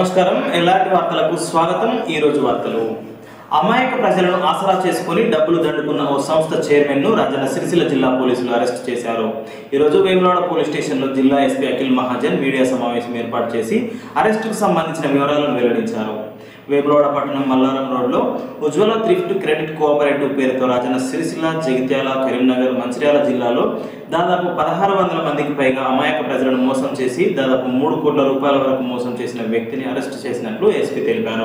నమస్కారం ఎలాంటి వార్తలకు స్వాగతం ఈ రోజు వార్తలు అమాయక ప్రజలను ఆసరా చేసుకుని డబ్బులు దండుకున్న ఓ సంస్థ చైర్మన్ ను రాజన్న సిరిసిల్ల జిల్లా పోలీసులు అరెస్ట్ చేశారు ఈ రోజు వేములవాడ పోలీస్ స్టేషన్లో జిల్లా ఎస్పీ అఖిల్ మహాజన్ మీడియా సమావేశం ఏర్పాటు చేసి అరెస్టుకు సంబంధించిన వివరాలను వెల్లడించారు వేములవాడ పట్టణం మల్లారం రోడ్లో ఉజ్వల థ్రిఫ్ట్ క్రెడిట్ కోఆపరేటివ్ పేరుతో రాజన్న సిరిసిల్ల జగిత్యాల కరీంనగర్ మంచిర్యాల జిల్లాలో దాదాపు పదహారు వందల మందికి పైగా అమాయక ప్రజలను మోసం చేసి దాదాపు మూడు కోట్ల రూపాయల వరకు మోసం చేసిన వ్యక్తిని అరెస్ట్ చేసినట్లు ఎస్పీ తెలిపారు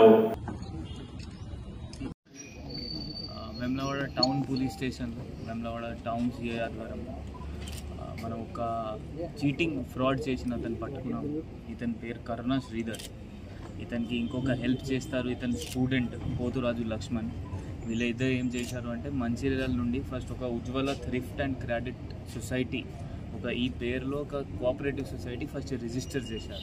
ఆ, Vemulawada town police station Vemulawada town CI ఆధ్వర్యంలో ఆ, మనం ఒక చీటింగ్ ఫ్రాడ్ చేసిన అతను పట్టుకున్నాం ఇతని పేరు కరుణ శ్రీధర్ ఇతనికి ఇంకొక హెల్ప్ చేస్తారు ఇతని స్టూడెంట్ పోతురాజు లక్ష్మణ్ వీళ్ళిద్దరు ఏం చేశారు అంటే మంచిర్యాల నుండి ఫస్ట్ ఒక Ujwala thrift and credit society ఒక ఈ పేరులో ఒక కోఆపరేటివ్ సొసైటీ ఫస్ట్ రిజిస్టర్ చేశారు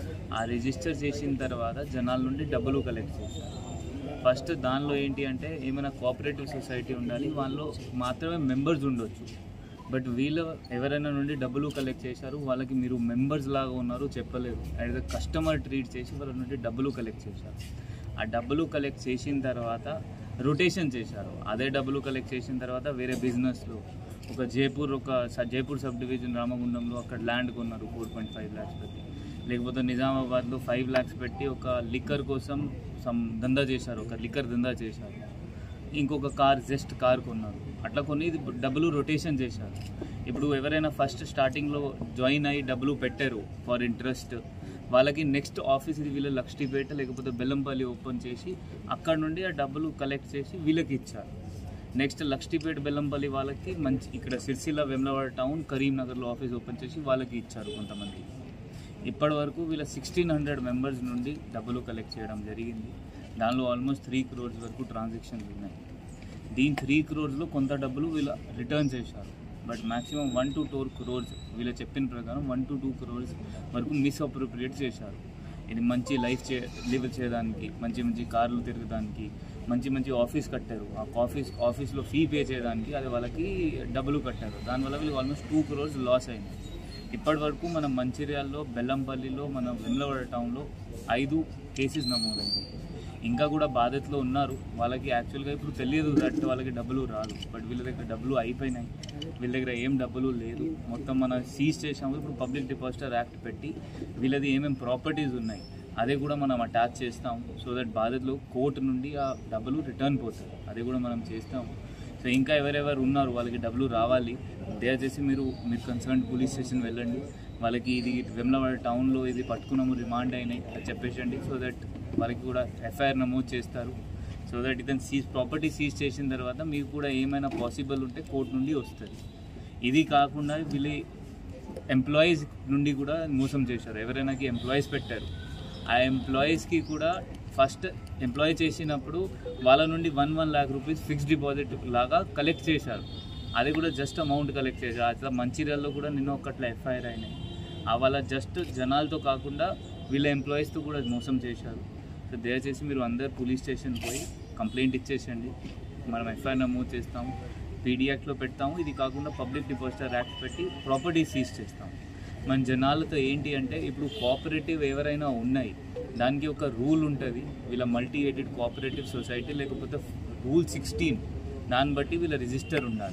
ఆ రిజిస్టర్ చేసిన తర్వాత జనాల నుండి డబ్బులు కలెక్ట్ చేశారు ఫస్ట్ దానిలో ఏంటి అంటే ఏమైనా కోఆపరేటివ్ సొసైటీ ఉండాలి వాళ్ళు మాత్రమే మెంబర్స్ ఉండొచ్చు బట్ వీళ్ళు ఎవరైనా నుండి డబ్బులు కలెక్ట్ చేశారు వాళ్ళకి మీరు మెంబర్స్ లాగా ఉన్నారు చెప్పలేదు యాజ్ అ కస్టమర్ ట్రీట్ చేసి వాళ్ళ నుండి డబ్బులు కలెక్ట్ చేశారు ఆ డబ్బులు కలెక్ట్ చేసిన తర్వాత రొటేషన్ చేశారు అదే డబ్బులు కలెక్ట్ చేసిన తర్వాత వేరే బిజినెస్లో ఒక జైపూర్ ఒక స- జైపూర్ సబ్ డివిజన్ రామగుండంలో అక్కడ ల్యాండ్ కొన్నారు ఫోర్ పాయింట్ ఫైవ్ ల్యాక్స్ పెట్టి లేకపోతే నిజామాబాద్లో ఫైవ్ ల్యాక్స్ పెట్టి ఒక లిక్కర్ కోసం సమ్ దందా చేశారు ఒక లిక్కర్ దందా చేశారు ఇంకొక కార్ జస్ట్ కార్ కొన్నారు అట్లా కొన్ని ఇది డబ్బులు రొటేషన్ చేశారు ఇప్పుడు ఎవరైనా ఫస్ట్ స్టార్టింగ్లో జాయిన్ అయ్యి డబ్బులు పెట్టారు ఫర్ ఇంట్రెస్ట్ వాళ్ళకి నెక్స్ట్ ఆఫీస్ ఇది వీళ్ళ లక్ష్మీపేట లేకపోతే బెల్లంపల్లి ఓపెన్ చేసి అక్కడ నుండి ఆ డబ్బులు కలెక్ట్ చేసి వీళ్ళకి ఇచ్చారు నెక్స్ట్ లక్ష్మీపేట బెల్లంపల్లి వాళ్ళకి మంచి ఇక్కడ సిరిసిల్ల వెమ్లవాడ టౌన్ కరీంనగర్లో ఆఫీస్ ఓపెన్ చేసి వాళ్ళకి ఇచ్చారు కొంతమంది ఇప్పటి వరకు వీళ్ళ సిక్స్టీన్ హండ్రెడ్ మెంబర్స్ నుండి డబ్బులు కలెక్ట్ చేయడం జరిగింది దానిలో ఆల్మోస్ట్ త్రీ క్రోర్స్ వరకు ట్రాన్సాక్షన్స్ ఉన్నాయి దీని త్రీ క్రోర్స్లో కొంత డబ్బులు వీళ్ళు రిటర్న్ చేశారు but maximum one two two crores వీళ్ళు చెప్పిన ప్రకారం వన్ టు టూ క్రోర్స్ వరకు మిస్అప్రోప్రియేట్ చేశారు ఇది మంచి లైఫ్ చే లివ్ చేయడానికి మంచి మంచి కార్లు తిరగడానికి మంచి మంచి ఆఫీస్ కట్టారు ఆ ఆఫీస్ ఆఫీస్లో ఫీ పే చేయడానికి అది వాళ్ళకి డబ్బులు కట్టారు దానివల్ల వీళ్ళు ఆల్మోస్ట్ టూ క్రోర్స్ లాస్ అయింది ఇప్పటి వరకు మన మంచిర్యాలలో బెల్లంపల్లిలో మన వెమ్లవాడ టౌన్లో ఐదు కేసెస్ నమోదైంది ఇంకా కూడా బాధితులు ఉన్నారు వాళ్ళకి యాక్చువల్గా ఇప్పుడు తెలియదు దట్ వాళ్ళకి డబ్బులు రాదు బట్ వీళ్ళ దగ్గర డబ్బులు అయిపోయినాయి వీళ్ళ దగ్గర ఏం డబ్బులు లేదు మొత్తం మనం సీజ్ చేసాము ఇప్పుడు పబ్లిక్ డిపాజిటర్ యాక్ట్ పెట్టి వీళ్ళది ఏమేమి ప్రాపర్టీస్ ఉన్నాయి అదే కూడా మనం అటాచ్ చేస్తాం సో దట్ బాధితులు కోర్టు నుండి ఆ డబ్బులు రిటర్న్ పోతాయి అదే కూడా మనం చేస్తాము సో ఇంకా ఎవరెవరు ఉన్నారు వాళ్ళకి డబ్బులు రావాలి దయచేసి మీరు మీరు కన్సర్న్ పోలీస్ స్టేషన్ వెళ్ళండి వాళ్ళకి ఇది వెమ్లవాడ టౌన్లో ఇది పట్టుకున్నాము రిమాండ్ అయినాయి అది చెప్పేసండి సో దట్ వాళ్ళకి కూడా ఎఫ్ఐఆర్ నమోదు చేస్తారు సో దట్ ఇతను సీజ్ ప్రాపర్టీ సీజ్ చేసిన తర్వాత మీకు కూడా ఏమైనా పాసిబుల్ ఉంటే కోర్టు నుండి వస్తుంది ఇది కాకుండా వీళ్ళు ఎంప్లాయీస్ నుండి కూడా మోసం చేశారు ఎవరైనాకి ఎంప్లాయీస్ పెట్టారు ఆ ఎంప్లాయీస్కి కూడా ఫస్ట్ ఎంప్లాయీ చేసినప్పుడు వాళ్ళ నుండి one one lakh rupees fixed deposit లాగా కలెక్ట్ చేశారు అది కూడా జస్ట్ అమౌంట్ కలెక్ట్ చేశారు అట్లా మంచిర్యాలలో కూడా నిన్న ఒకట్ల ఎఫ్ఐఆర్ అయినాయి ఆ వాళ్ళ జస్ట్ జనాలతో కాకుండా వీళ్ళ ఎంప్లాయీస్తో కూడా మోసం చేశారు సో దయచేసి మీరు అందరు పోలీస్ స్టేషన్ పోయి కంప్లైంట్ ఇచ్చేసండి మనం ఎఫ్ఐఆర్ నమోదు చేస్తాము పీడీ యాక్ట్లో పెడతాము ఇది కాకుండా పబ్లిక్ డిపాజిటర్ యాక్ట్ పెట్టి ప్రాపర్టీ సీజ్ చేస్తాము మన జనాలతో ఏంటి అంటే ఇప్పుడు కోఆపరేటివ్ ఎవరైనా ఉన్నాయి దానికి ఒక రూల్ ఉంటుంది వీళ్ళ మల్టీ ఎయిడెడ్ కోఆపరేటివ్ సొసైటీ లేకపోతే రూల్ సిక్స్టీన్ దాన్ని బట్టి వీళ్ళ రిజిస్టర్ ఉండాలి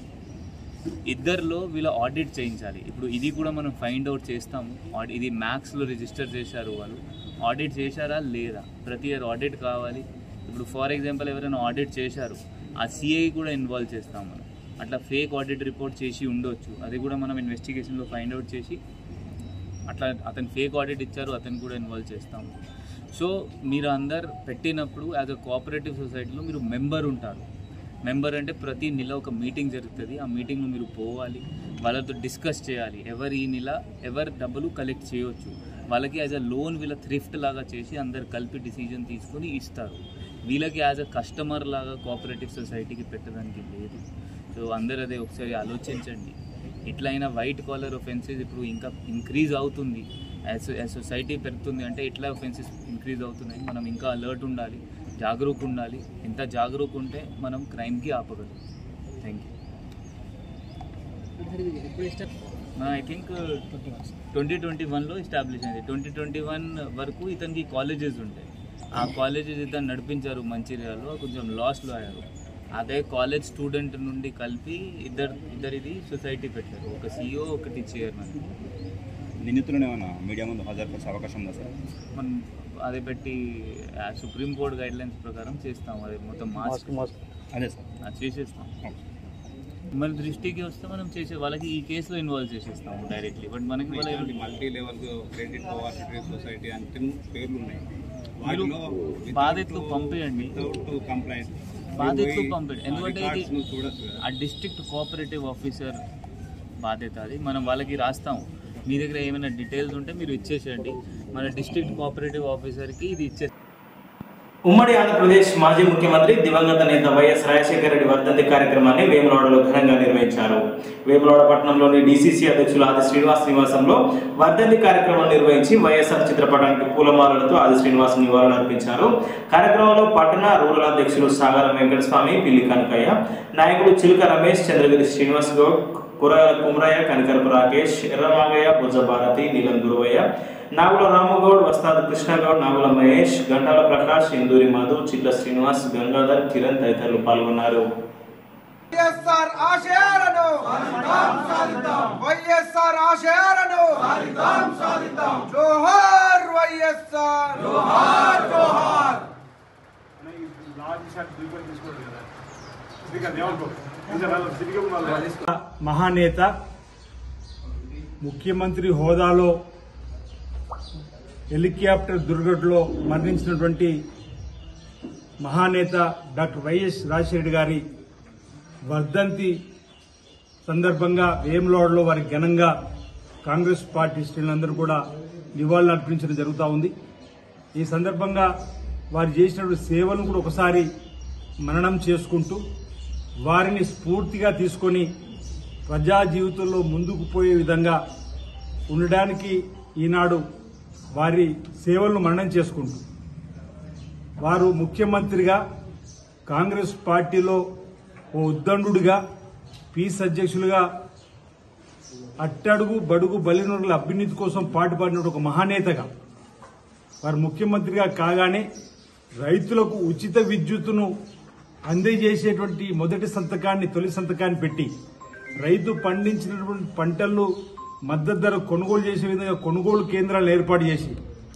ఇద్దరిలో వీళ్ళ ఆడిట్ చేయించాలి ఇప్పుడు ఇది కూడా మనం ఫైండ్ అవుట్ చేస్తాము ఆడి- ఇది మ్యాథ్స్లో రిజిస్టర్ చేశారు వాళ్ళు ఆడిట్ చేశారా లేదా ప్రతి ఇయర్ ఆడిట్ కావాలి ఇప్పుడు ఫర్ ఎగ్జాంపుల్ ఎవరైనా ఆడిట్ చేశారు ఆ సిఐ కూడా ఇన్వాల్వ్ చేస్తాం మనం అట్లా ఫేక్ ఆడిట్ రిపోర్ట్ చేసి ఉండొచ్చు అది కూడా మనం ఇన్వెస్టిగేషన్లో ఫైండ్ అవుట్ చేసి అట్లా అతను ఫేక్ ఆడిట్ ఇచ్చారు అతను కూడా ఇన్వాల్వ్ చేస్తాము సో మీరు అందరు పెట్టినప్పుడు యాజ్ అ కోఆపరేటివ్ సొసైటీలో మీరు మెంబర్ ఉంటారు మెంబర్ అంటే ప్రతి నెల ఒక మీటింగ్ జరుగుతుంది ఆ మీటింగ్లో మీరు పోవాలి వాళ్ళతో డిస్కస్ చేయాలి ఎవరు ఈ నెల ఎవరు డబ్బులు కలెక్ట్ చేయొచ్చు వాళ్ళకి యాజ్ అ లోన్ వీళ్ళ థ్రిఫ్ట్ లాగా చేసి అందరు కలిపి డిసిజన్ తీసుకొని ఇస్తారు వీళ్ళకి యాజ్ అ కస్టమర్ లాగా కోఆపరేటివ్ సొసైటీకి పెట్టడానికి లేదు సో అందరు అదే ఒకసారి ఆలోచించండి ఇట్లయినా వైట్ కాలర్ ఒఫెన్సెస్ ఇప్పుడు ఇంకా ఇంక్రీజ్ అవుతుంది యాజ్ యాజ్ సొసైటీ పెరుగుతుంది అంటే ఇట్లా ఒఫెన్సెస్ ఇంక్రీజ్ అవుతున్నాయి మనం ఇంకా అలర్ట్ ఉండాలి జాగరూక్ ఉండాలి ఎంత జాగరూక్ ఉంటే మనం క్రైమ్కి ఆపగలం thank you I think twenty twenty వన్లో ఎస్టాబ్లిష్ అయింది ట్వంటీ ట్వంటీ వన్ వరకు ఇతనికి కాలేజెస్ ఉంటాయి ఆ కాలేజెస్ ఇతను నడిపించారు మంచిర్యాలలో కొంచెం లాస్లో అయ్యారు అదే కాలేజ్ స్టూడెంట్ నుండి కలిపి ఇద్దరు ఇద్దరిది సొసైటీ పెట్టారు ఒక సీఈఓ ఒకటి చైర్మన్ నిందితులను ఏమైనా మీడియా ముందు హాజరుపరిచే అవకాశం ఉందా సార్ మనం అదే పెట్టి సుప్రీం కోర్ట్ గైడ్ లైన్స్ ప్రకారం చేస్తాం అది మొత్తం మాస్క్ అదే సార్ అది చేసేస్తాం మన దృష్టికి వస్తే మనం చేసే వాళ్ళకి ఈ కేసులో ఇన్వాల్వ్ చేసేస్తాం డైరెక్ట్లీ బట్ మనకి వాళ్ళ multi level credit cooperative society అంటే పేర్లు ఉన్నాయి మీరు బాధితులు పంపేయండి వితౌట్ కంప్లైంట్ బాధితులు పంపేయండి ఎందుకంటే ఇది నువ్వు చూడొచ్చు కదా ఆ డిస్ట్రిక్ట్ కోఆపరేటివ్ ఆఫీసర్ బాధ్యత అది మనం వాళ్ళకి రాస్తాం మీ దగ్గర ఏమైనా డీటెయిల్స్ ఉంటే మీరు ఇచ్చేసేయండి మన డిస్ట్రిక్ట్ కోఆపరేటివ్ ఆఫీసర్కి ఇది ఇచ్చే ఉమ్మడి ఆంధ్రప్రదేశ్ మాజీ ముఖ్యమంత్రి దివంగత నేత వైఎస్ రాజశేఖర రెడ్డి వర్ధంతి కార్యక్రమాన్ని వేములవాడలో ఘనంగా నిర్వహించారు వేములవాడ పట్టణంలోని డీసీసీ అధ్యక్షులు ఆది శ్రీనివాస్ నివాసంలో వర్ధంతి కార్యక్రమం నిర్వహించి వైఎస్ఆర్ చిత్రపటానికి పూలమాలలతో ఆది శ్రీనివాస్ నివాళులు అర్పించారు కార్యక్రమంలో పట్టణ రూరల్ అధ్యక్షులు సాగరం వెంకటస్వామి పిల్లి కనకయ్య నాయకులు చిలుక రమేష్ చంద్రగిరి శ్రీనివాస్ గౌడ్ కూరగాయల కుమరయ్య కనకరపు రాకేష్ ఎర్రమాగయ్య బుజ్జ భారతి నీలం గురువయ్య నాగుల రామగౌడ్ వస్తాద్ కృష్ణగౌడ్ నాగుల మహేష్ గంటాల ప్రకాష్ ఇందూరి మధు చిట్ల శ్రీనివాస్ గంగాధర్ కిరణ్ తదితరులు పాల్గొన్నారు వైఎస్ఆర్ ఆశయాలను వైఎస్ఆర్ ఆశయాలను జోహార్ వైఎస్ఆర్ జోహార్ జోహార్ మహానేత ముఖ్యమంత్రి హోదాలో హెలికాప్టర్ దుర్ఘటనలో మరణించినటువంటి మహానేత డాక్టర్ వైఎస్ రాజశేఖర గారి వర్ధంతి సందర్భంగా వేములవాడలో వారి ఘనంగా కాంగ్రెస్ పార్టీ శ్రేణులందరూ కూడా నివాళులు అర్పించడం జరుగుతూ ఉంది ఈ సందర్భంగా వారు చేసినటువంటి సేవలను కూడా ఒకసారి మననం చేసుకుంటూ వారిని స్ఫూర్తిగా తీసుకొని ప్రజా జీవితంలో ముందుకు పోయే విధంగా ఉండడానికి ఈనాడు వారి సేవలను మననం చేసుకుంటూ వారు ముఖ్యమంత్రిగా కాంగ్రెస్ పార్టీలో ఓ ఉద్దండుడిగా పీస్ అధ్యక్షులుగా అట్టడుగు బడుగు బలినుల అభ్యున్నతి కోసం పాటుపడిన ఒక మహానేతగా వారు ముఖ్యమంత్రిగా కాగానే రైతులకు ఉచిత విద్యుత్తును అందజేసేటువంటి మొదటి సంతకాన్ని తొలి సంతకాన్ని పెట్టి రైతు పండించినటువంటి పంటలను మద్దతు ధర కొనుగోలు చేసే విధంగా కొనుగోలు కేంద్రాలను ఏర్పాటు చేసి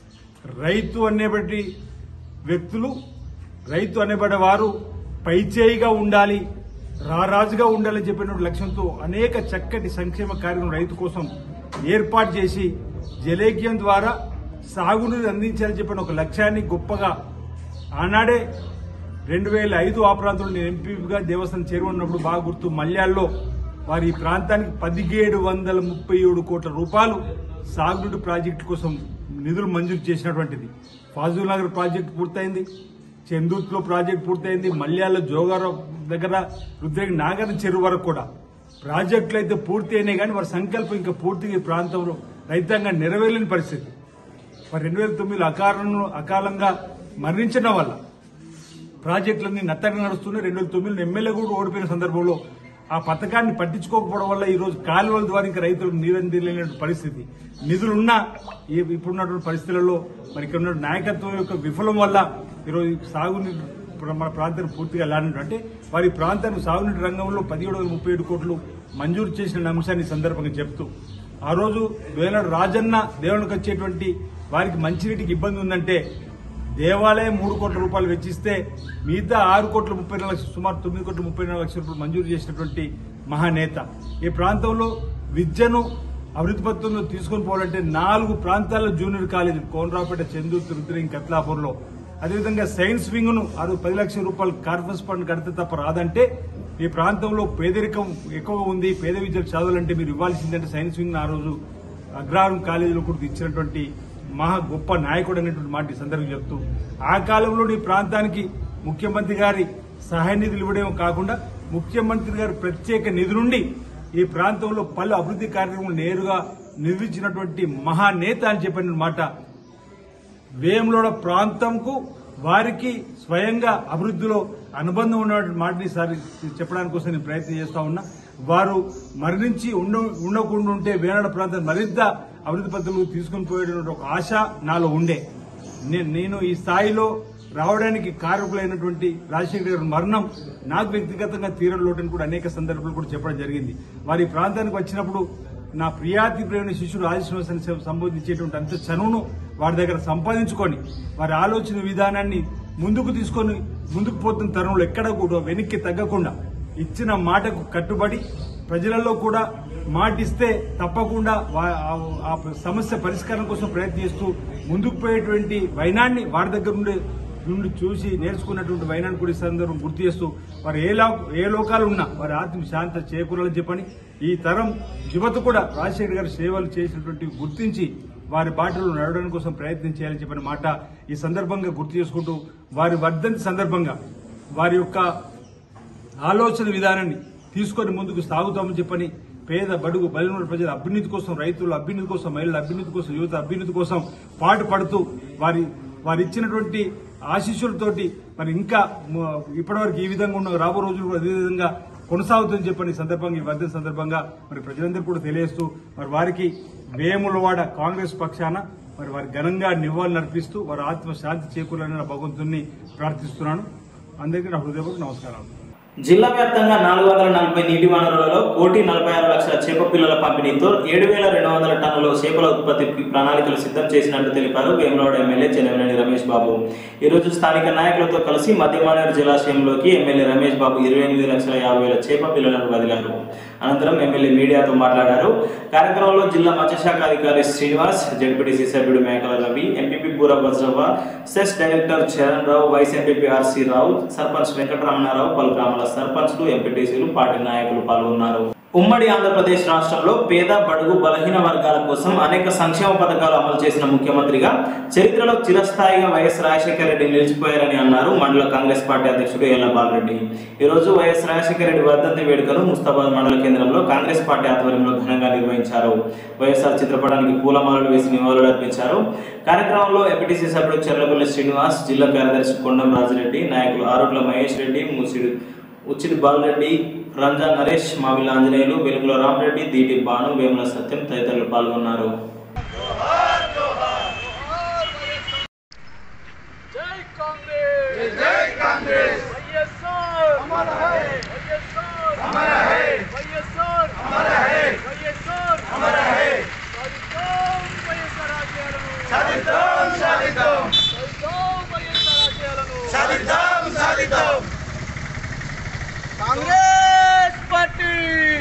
రైతు అనేబట్టి వ్యక్తులు రైతు అనేబడే వారు పైచేయిగా ఉండాలి రారాజుగా ఉండాలని చెప్పిన లక్ష్యంతో అనేక చక్కటి సంక్షేమ కార్యక్రమం రైతు కోసం ఏర్పాటు చేసి జలేక్యం ద్వారా సాగునీరు అందించాలని చెప్పిన ఒక లక్ష్యాన్ని గొప్పగా ఆనాడే రెండు వేల ఐదు ఆ ప్రాంతంలో నేను ఎంపీగా దేవస్థానం చేరుకున్నప్పుడు బాగా గుర్తు మల్యాల్లో వారి ఈ ప్రాంతానికి పదిహేడు వందల ముప్పై ఏడు కోట్ల రూపాయలు సాగునీటి ప్రాజెక్టు కోసం నిధులు మంజూరు చేసినటువంటిది ఫాజుల్ నగర్ ప్రాజెక్టు పూర్తయింది చందూర్లో ప్రాజెక్టు పూర్తయింది మల్యాల జోగారావు దగ్గర రుద్రగి నాగర్ చెరువు వరకు కూడా ప్రాజెక్టులు అయితే పూర్తి అయినాయి కానీ వారి సంకల్పం ఇంకా పూర్తిగా ఈ ప్రాంతంలో రైతాంగం నెరవేరలేని పరిస్థితి మరి రెండు వేల తొమ్మిదిలో అకాలంలో అకాలంగా మరణించడం వల్ల ప్రాజెక్టులన్నీ నత్తగా నడుస్తున్నాయి రెండు వేల తొమ్మిదిలో ఎమ్మెల్యే కూడా ఓడిపోయిన సందర్భంలో ఆ పథకాన్ని పట్టించుకోకపోవడం వల్ల ఈ రోజు కాలువల ద్వారా ఇంకా రైతులకు నీరందిలేని పరిస్థితి నిధులున్నా ఈ ఇప్పుడున్నటువంటి పరిస్థితులలో మరి ఇక్కడ ఉన్న నాయకత్వం యొక్క విఫలం వల్ల ఈరోజు ఈ సాగునీరు ఇప్పుడు మన ప్రాంతాన్ని పూర్తిగా లాడినట్టు అంటే వారి ప్రాంతానికి సాగునీటి రంగంలో పదిహేడు వందల ముప్పై ఏడు కోట్లు మంజూరు చేసిన అంశాన్ని ఈ సందర్భంగా చెప్తూ ఆ రోజు వేనాడు రాజన్న దేవునికి వచ్చేటువంటి వారికి మంచినీటికి ఇబ్బంది ఉందంటే దేవాలయం మూడు కోట్ల రూపాయలు వెచ్చిస్తే మిగతా ఆరు కోట్ల ముప్పై నాలుగు లక్షలు సుమారు తొమ్మిది కోట్ల ముప్పై నాలుగు లక్షల రూపాయలు మంజూరు చేసినటువంటి మహానేత ఈ ప్రాంతంలో విద్యను అభివృద్ధి పత్రంలో తీసుకొని పోవాలంటే నాలుగు ప్రాంతాల్లో జూనియర్ కాలేజీలు కోనరాపేట చందూరు తిరుపతి కత్లాపూర్లో అదేవిధంగా సైన్స్ వింగ్ ను అది పది లక్షల రూపాయలు కార్పస్ ఫండ్ కడితే తప్ప రాదంటే ఈ ప్రాంతంలో పేదరికం ఎక్కువగా ఉంది పేద విద్యలు చదవాలంటే మీరు ఇవ్వాల్సిందంటే సైన్స్ వింగ్ ఆ రోజు అగ్రహారం కాలేజీలో కూడా ఇచ్చినటువంటి మహా గొప్ప నాయకుడు అనేటువంటి మాట ఈ సందర్భంగా చెప్తూ ఆ కాలంలో ఈ ప్రాంతానికి ముఖ్యమంత్రి గారి సహాయ నిధులు ఇవ్వడం కాకుండా ముఖ్యమంత్రి గారి ప్రత్యేక నిధి నుండి ఈ ప్రాంతంలో పలు అభివృద్ధి కార్యక్రమాలు నేరుగా నిర్మించినటువంటి మహానేత అని చెప్పిన మాట వేములోడ ప్రాంతంకు వారికి స్వయంగా అభివృద్ధిలో అనుబంధం ఉన్నటువంటి మాటని సారి చెప్పడానికి కోసం నేను ప్రయత్నం చేస్తా ఉన్నా వారు మరణించి ఉండ ఉండకుండా ఉంటే వేనాడు ప్రాంతం మరింత అభివృద్ధి పద్ధతులు తీసుకుని పోయేటువంటి ఒక ఆశ నాలో ఉండే నే- నేను ఈ స్థాయిలో రావడానికి కారకులైనటువంటి రాజశేఖర గారి మరణం నాకు వ్యక్తిగతంగా తీరని లోటని కూడా అనేక సందర్భాలు కూడా చెప్పడం జరిగింది వారి ప్రాంతానికి వచ్చినప్పుడు నా ప్రియాతి ప్రేమ శిష్యుడు ఆదిశ్వాసాన్ని సంబోధించేటువంటి అంత చనువును వారి దగ్గర సంపాదించుకొని వారి ఆలోచన విధానాన్ని ముందుకు తీసుకొని ముందుకు పోతున్న తరుణంలో ఎక్కడ కూడా వెనక్కి తగ్గకుండా ఇచ్చిన మాటకు కట్టుబడి ప్రజలలో కూడా మాటిస్తే తప్పకుండా వా- ఆ- ఆ సమస్య పరిష్కారం కోసం ప్రయత్నం చేస్తూ ముందుకు పోయేటువంటి వైనాన్ని వారి దగ్గర నుండి నుండి చూసి నేర్చుకున్నటువంటి వైనాన్ని కూడా ఈ సందర్భం గుర్తు చేస్తూ వారు ఏ లో ఏ లోకాలు ఉన్నా వారి ఆత్మ శాంత చేకూరాలని చెప్పని ఈ తరం యువత కూడా రాజశేఖర్ గారి సేవలు చేసినటువంటి గుర్తించి వారి బాటలో నడవడానికి కోసం ప్రయత్నం చేయాలని చెప్పిన మాట ఈ సందర్భంగా గుర్తు చేసుకుంటూ వారి వర్ధంతి సందర్భంగా వారి యొక్క ఆలోచన విధానాన్ని తీసుకొని ముందుకు సాగుతామని చెప్పని పేద బడుగు బలిన ప్రజల అభ్యున్నతి కోసం రైతుల అభ్యున్నతి కోసం మహిళల అభ్యున్నతి కోసం యువత అభ్యున్నతి కోసం పాటు పడుతూ వారి వారు ఇచ్చినటువంటి ఆశీస్సులతోటి మరి ఇంకా మ- ఇప్పటివరకు ఈ విధంగా ఉన్న రాబో రోజులు కూడా అదే విధంగా కొనసాగుతుందని చెప్పని ఈ సందర్భంగా ఈ వర్ధన సందర్భంగా మరి ప్రజలందరూ కూడా తెలియజేస్తూ మరి వారికి వేములవాడ కాంగ్రెస్ పక్షాన మరి వారి ఘనంగా నివాళులు అర్పిస్తూ వారి ఆత్మ శాంతి చేకూరాలని భగవంతుని ప్రార్థిస్తున్నాను అందరికీ నా హృదయపూర్వక నమస్కారాలు జిల్లా వ్యాప్తంగా నాలుగు వందల నలభై నీటి వనరులలో కోటి నలభై ఆరు లక్షల చేప పిల్లల పంపిణీతో ఏడు వేల రెండు వందల టన్నుల చేపల ఉత్పత్తికి ప్రణాళికలు సిద్ధం చేసినట్టు తెలిపారు వేములవాడ ఎమ్మెల్యే చెన్నమనేని రమేష్ బాబు ఈ రోజు స్థానిక నాయకులతో కలిసి మధ్యమానేరు జలాశయంలోకి ఎమ్మెల్యే రమేష్ బాబు ఇరవై ఎనిమిది లక్షల యాభై వేల చేప పిల్లలను వదిలారు అనంతరం ఎమ్మెల్యే మీడియాతో మాట్లాడారు కార్యక్రమంలో జిల్లా మత్స్యశాఖ అధికారి శ్రీనివాస్ జడ్పీటీసీ సభ్యుడు మేకల Ravi MPP Boora Vajravva cess director Charan Rao vice MPP RC Rao sarpanch Venkataramanarao పలు గ్రామాల సర్పంచ్లు ఎంపీటీసీలు పార్టీ నాయకులు పాల్గొన్నారు ఉమ్మడి ఆంధ్రప్రదేశ్ రాష్ట్రంలో పేద బడుగు బలహీన వర్గాల కోసం అనేక సంక్షేమ పథకాలు అమలు చేసిన ముఖ్యమంత్రిగా చరిత్రలో చిరస్థాయిగా వైఎస్ రాజశేఖర రెడ్డి నిలిచిపోయారని అన్నారు మండల కాంగ్రెస్ పార్టీ అధ్యక్షుడు ఎల్ల బాలరెడ్డి ఈ రోజు వైఎస్ రాజశేఖర రెడ్డి వర్ధంతి వేడుకను ముస్తాబాద్ మండల కేంద్రంలో కాంగ్రెస్ పార్టీ ఆధ్వర్యంలో ఘనంగా నిర్వహించారు వైఎస్ఆర్ చిత్రపటానికి పూలమాలలు వేసి నివాళులు అర్పించారు కార్యక్రమంలో ఎంపీటీసీ సభ్యుడు చెర్లపల్లి శ్రీనివాస్ జిల్లా కార్యదర్శి కొండం రాజిరెడ్డి నాయకులు ఆరుట్ల మహేష్ రెడ్డి ముసిడు ఉచిత్ బాలరెడ్డి రంజా నరేష్ మావిల ఆంజనేయులు వెలుగుల రామరెడ్డి దీటి భాను వేముల సత్యం తదితరులు పాల్గొన్నారు జై కాంగ్రెస్ జై కాంగ్రెస్ వైఎస్ఆర్ అమర హై వైఎస్ఆర్ అమర హై వైఎస్ఆర్ అమర హై వైఎస్ఆర్ అమర హై సాధిద్దాం వైఎస్ఆర్ ఆశయాలను సాధిద్దాం సాధిద్దాం సాధిద్దాం వైఎస్ఆర్ ఆశయాలను సాధిద్దాం సాధిద్దాం కాంగ్రెస్ పార్టీ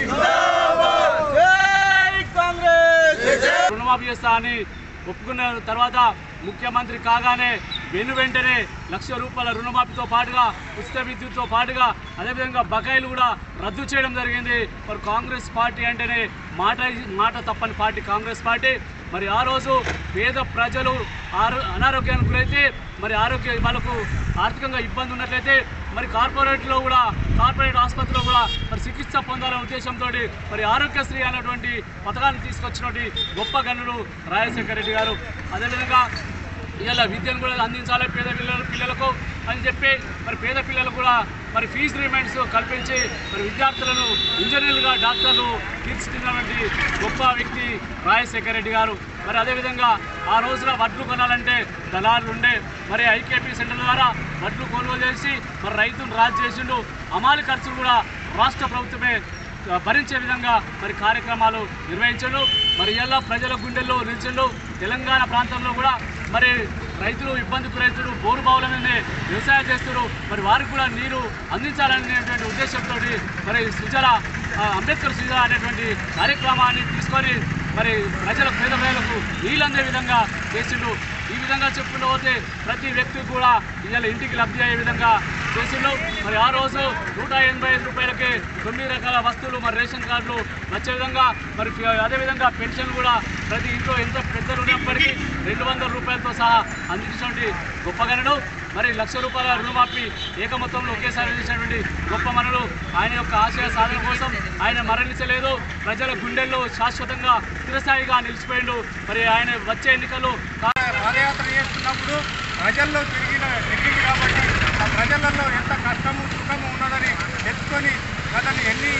జిందాబాద్ జై కాంగ్రెస్ రుణమాఫీ చేస్తా అని ఒప్పుకున్న తర్వాత ముఖ్యమంత్రి కాగానే వెను వెంటనే లక్ష రూపాయల రుణమాఫీతో పాటుగా ఉచిత విద్యుత్తో పాటుగా అదేవిధంగా బకాయిలు కూడా రద్దు చేయడం జరిగింది మరి కాంగ్రెస్ పార్టీ అంటేనే మాట మాట తప్పని పార్టీ కాంగ్రెస్ పార్టీ మరి ఆ రోజు పేద ప్రజలు ఆరో అనారోగ్యానికి గురైతే మరి ఆరోగ్య వాళ్ళకు ఆర్థికంగా ఇబ్బంది ఉన్నట్లయితే మరి కార్పొరేట్లో కూడా కార్పొరేట్ ఆసుపత్రిలో కూడా మరి చికిత్స పొందాలనే ఉద్దేశంతో మరి ఆరోగ్యశ్రీ అనేటువంటి పథకాన్ని తీసుకొచ్చినటువంటి గొప్ప గనులు రాజశేఖర రెడ్డి గారు అదేవిధంగా ఇలా విద్యను కూడా అందించాలి పేద పిల్లల పిల్లలకు అని చెప్పి మరి పేద పిల్లలకు కూడా మరి ఫీజు రిమైండ్స్ కల్పించి మరి విద్యార్థులను ఇంజనీర్లుగా డాక్టర్లు తీర్చిదిద్దినటువంటి గొప్ప వ్యక్తి రాజశేఖర రెడ్డి గారు మరి అదేవిధంగా ఆ రోజున వడ్లు కొనాలంటే దళారులు ఉండే మరి ఐకేపీ సెంటర్ ద్వారా వడ్లు కొనుగోలు చేసి మరి రైతును రాజు చేసిండు అమాలి ఖర్చులు కూడా రాష్ట్ర ప్రభుత్వమే ఆ, భరించే విధంగా మరి కార్యక్రమాలు నిర్వహించండు మరి ఇలా ప్రజల గుండెల్లో నిలిచిండు తెలంగాణ ప్రాంతంలో కూడా మరి రైతులు ఇబ్బంది రైతులు బోరు బావుల మీదనే వ్యవసాయం చేస్తున్నారు మరి వారికి కూడా నీరు అందించాలనేటువంటి ఉద్దేశంతో మరి సుజల ఆ, అంబేద్కర్ సుజల అనేటువంటి కార్యక్రమాన్ని తీసుకొని మరి ప్రజల పేద ప్రజలకు నీళ్ళు అందే విధంగా చేసిండు ఈ విధంగా చెప్పుకుంటూ పోతే ప్రతి వ్యక్తి కూడా ఇవాళ ఇంటికి లబ్ధి అయ్యే విధంగా చేసిండు మరి ఆ రోజు నూట ఎనభై ఐదు రూపాయలకి తొమ్మిది రకాల వస్తువులు మరి రేషన్ కార్డులు వచ్చే విధంగా మరి ఫి- అదేవిధంగా పెన్షన్ కూడా ప్రతి ఇంట్లో ఎంత పెద్దలు ఉన్నప్పటికీ రెండు వందల రూపాయలతో సహా అందించినటువంటి గొప్ప గనుడు మరి లక్ష రూపాయల రుణమాఫీ ఏక మొత్తంలో ఒకేసారి అందించినటువంటి గొప్ప మనుడు ఆయన యొక్క ఆశయ సాధన కోసం ఆయన మరణించలేదు ప్రజల గుండెల్లో శాశ్వతంగా స్థిరస్థాయిగా నిలిచిపోయిండు మరి ఆయన వచ్చే ఎన్నికల్లో కా- పాదయాత్ర చేస్తున్నప్పుడు ప్రజల్లో తిరిగిన తిరిగింది కాబట్టి ఆ ప్రజలలో ఎంత కష్టము సుఖము ఉన్నదని తెలుసుకొని అతను ఎన్ని ఎన్నికల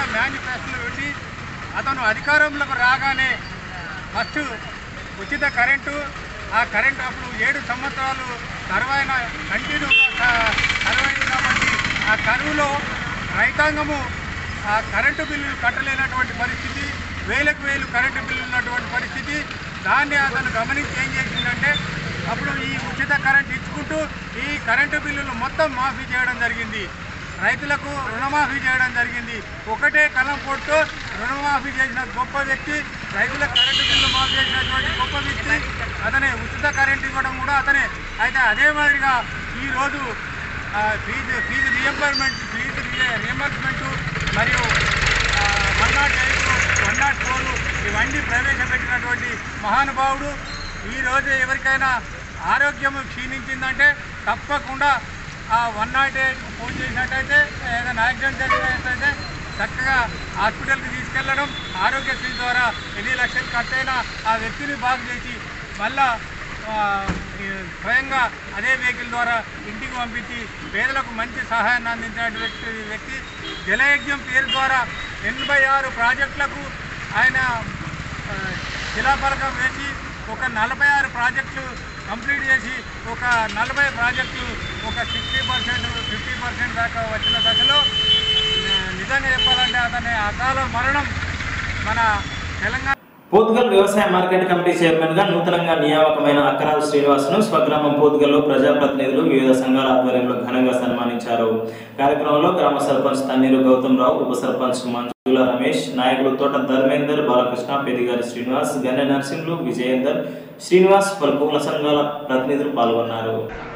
మేనిఫెస్టోలో పెట్టి అతను అధికారంలోకి రాగానే ఫస్ట్ ఉచిత కరెంటు ఆ కరెంటు అప్పుడు ఏడు సంవత్సరాలు కరువైన కంటిన్యూగా కరువైంది కాబట్టి ఆ కరువులో రైతాంగము ఆ కరెంటు బిల్లులు కట్టలేనటువంటి పరిస్థితి వేలకు వేలు కరెంటు బిల్లు ఉన్నటువంటి పరిస్థితి దాన్ని అతను గమనించి ఏం చేసిందంటే అప్పుడు ఈ ఉచిత కరెంట్ ఇచ్చుకుంటూ ఈ కరెంటు బిల్లులు మొత్తం మాఫీ చేయడం జరిగింది రైతులకు రుణమాఫీ చేయడం జరిగింది ఒకటే కలం పొట్టు రుణమాఫీ చేసిన గొప్ప వ్యక్తి రైతులకు కరెంటు బిల్లు మాఫీ చేసినటువంటి గొప్ప వ్యక్తి అతనే ఉచిత కరెంట్ ఇవ్వడం కూడా అతనే అయితే అదే మాదిరిగా ఈరోజు ఆ, fee fee reimbursement fee reimbursement మరియు one nought eight one nought four ఇవన్నీ ప్రవేశపెట్టినటువంటి మహానుభావుడు ఈరోజు ఎవరికైనా ఆరోగ్యం క్షీణించిందంటే తప్పకుండా ఆ వన్ నాట్ ఎయిట్కి ఫోన్ చేసినట్టయితే ఏదైనా యాక్సిడెంట్ జరిగినట్టయితే చక్కగా హాస్పిటల్కి తీసుకెళ్లడం ఆరోగ్యశ్రీ ద్వారా ఎన్ని లక్షలు ఖర్చైనా ఆ వ్యక్తిని బాగు చేసి మళ్ళా ఆ, ఈ స్వయంగా అదే వెహికల్ ద్వారా ఇంటికి పంపించి పేదలకు మంచి సహాయాన్ని అందించినటువంటి వ్యక్తి వ్యక్తి జలయజ్ఞం పేరు ద్వారా ఎనభై ఆరు ప్రాజెక్టులకు ఆయన ఆ, శిలాఫలకం వేసి ఒక నలభై ఆరు ప్రాజెక్టులు కంప్లీట్ చేసి ఒక నలభై ప్రాజెక్టులు ఒక సిక్స్టీ పర్సెంట్ ఫిఫ్టీ పర్సెంట్ దాకా వచ్చిన దశలో ఆ, నిజంగా చెప్పాలంటే అతని అకాల మరణం మన తెలంగాణ పోతుగల్ వ్యవసాయ మార్కెట్ కమిటీ చైర్మన్ గా నూతనంగా నియామకమైన అక్కరావు శ్రీనివాస్ను స్వగ్రామం పోతుగల్లో ప్రజాప్రతినిధులు వివిధ సంఘాల ఆధ్వర్యంలో ఘనంగా సన్మానించారు కార్యక్రమంలో గ్రామ సర్పంచ్ తన్నీరు గౌతమ్ రావు ఉప సర్పంచ్ మంజుల రమేష్ నాయకులు తోట ధర్మేందర్ బాలకృష్ణ పెదిగారి శ్రీనివాస్ గన్నె నరసింహులు విజయేందర్ శ్రీనివాస్ పలు పూల సంఘాల ప్రతినిధులు పాల్గొన్నారు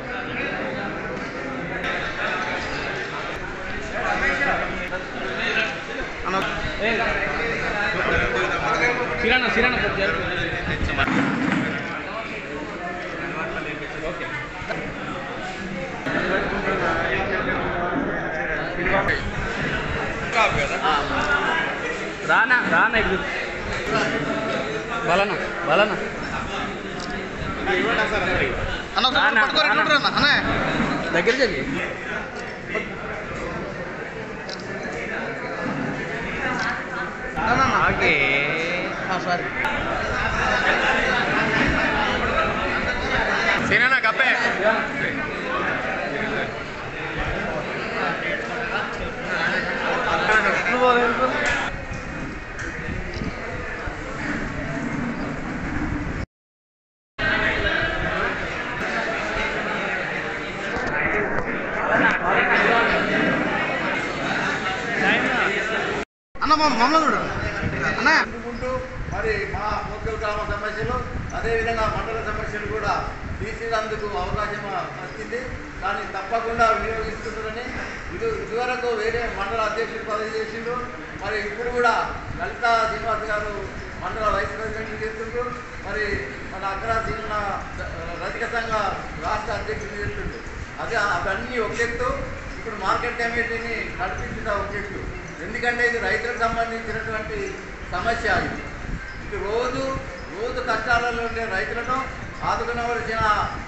సిరానా సిరానా రానా రానా ఇప్పుడు బలనా బలనా రానా, రానా. దగ్గర జరిగి ఆగే సారీ సిరానా కప్పే అనుకుంటూ మరి మా లోకల్ గ్రామ సమస్యలు అదేవిధంగా మండల సమస్యలు కూడా తీసేందుకు అవకాశం వచ్చింది కానీ తప్పకుండా వినియోగిస్తుంటారని ఇది ఇదివరకు వేరే మండల అధ్యక్షుడు పదవి చేసిండు మరి ఇప్పుడు కూడా లలిత శ్రీనివాస్ గారు మండల వైస్ ప్రెసిడెంట్ చేస్తుండ్రు మరి మన అగ్ర సీన రజక సంఘ రాష్ట్ర అధ్యక్షుడు చేస్తుండ్రు అదే అవన్నీ ఒక ఎత్తు ఇప్పుడు మార్కెట్ కమిటీని నడిపించడం ఒక ఎత్తు ఎందుకంటే ఇది రైతులకు సంబంధించినటువంటి సమస్య ఇది ఇది రోజు రోజు కష్టాలలో ఉండే రైతులను ఆదుకునవలసిన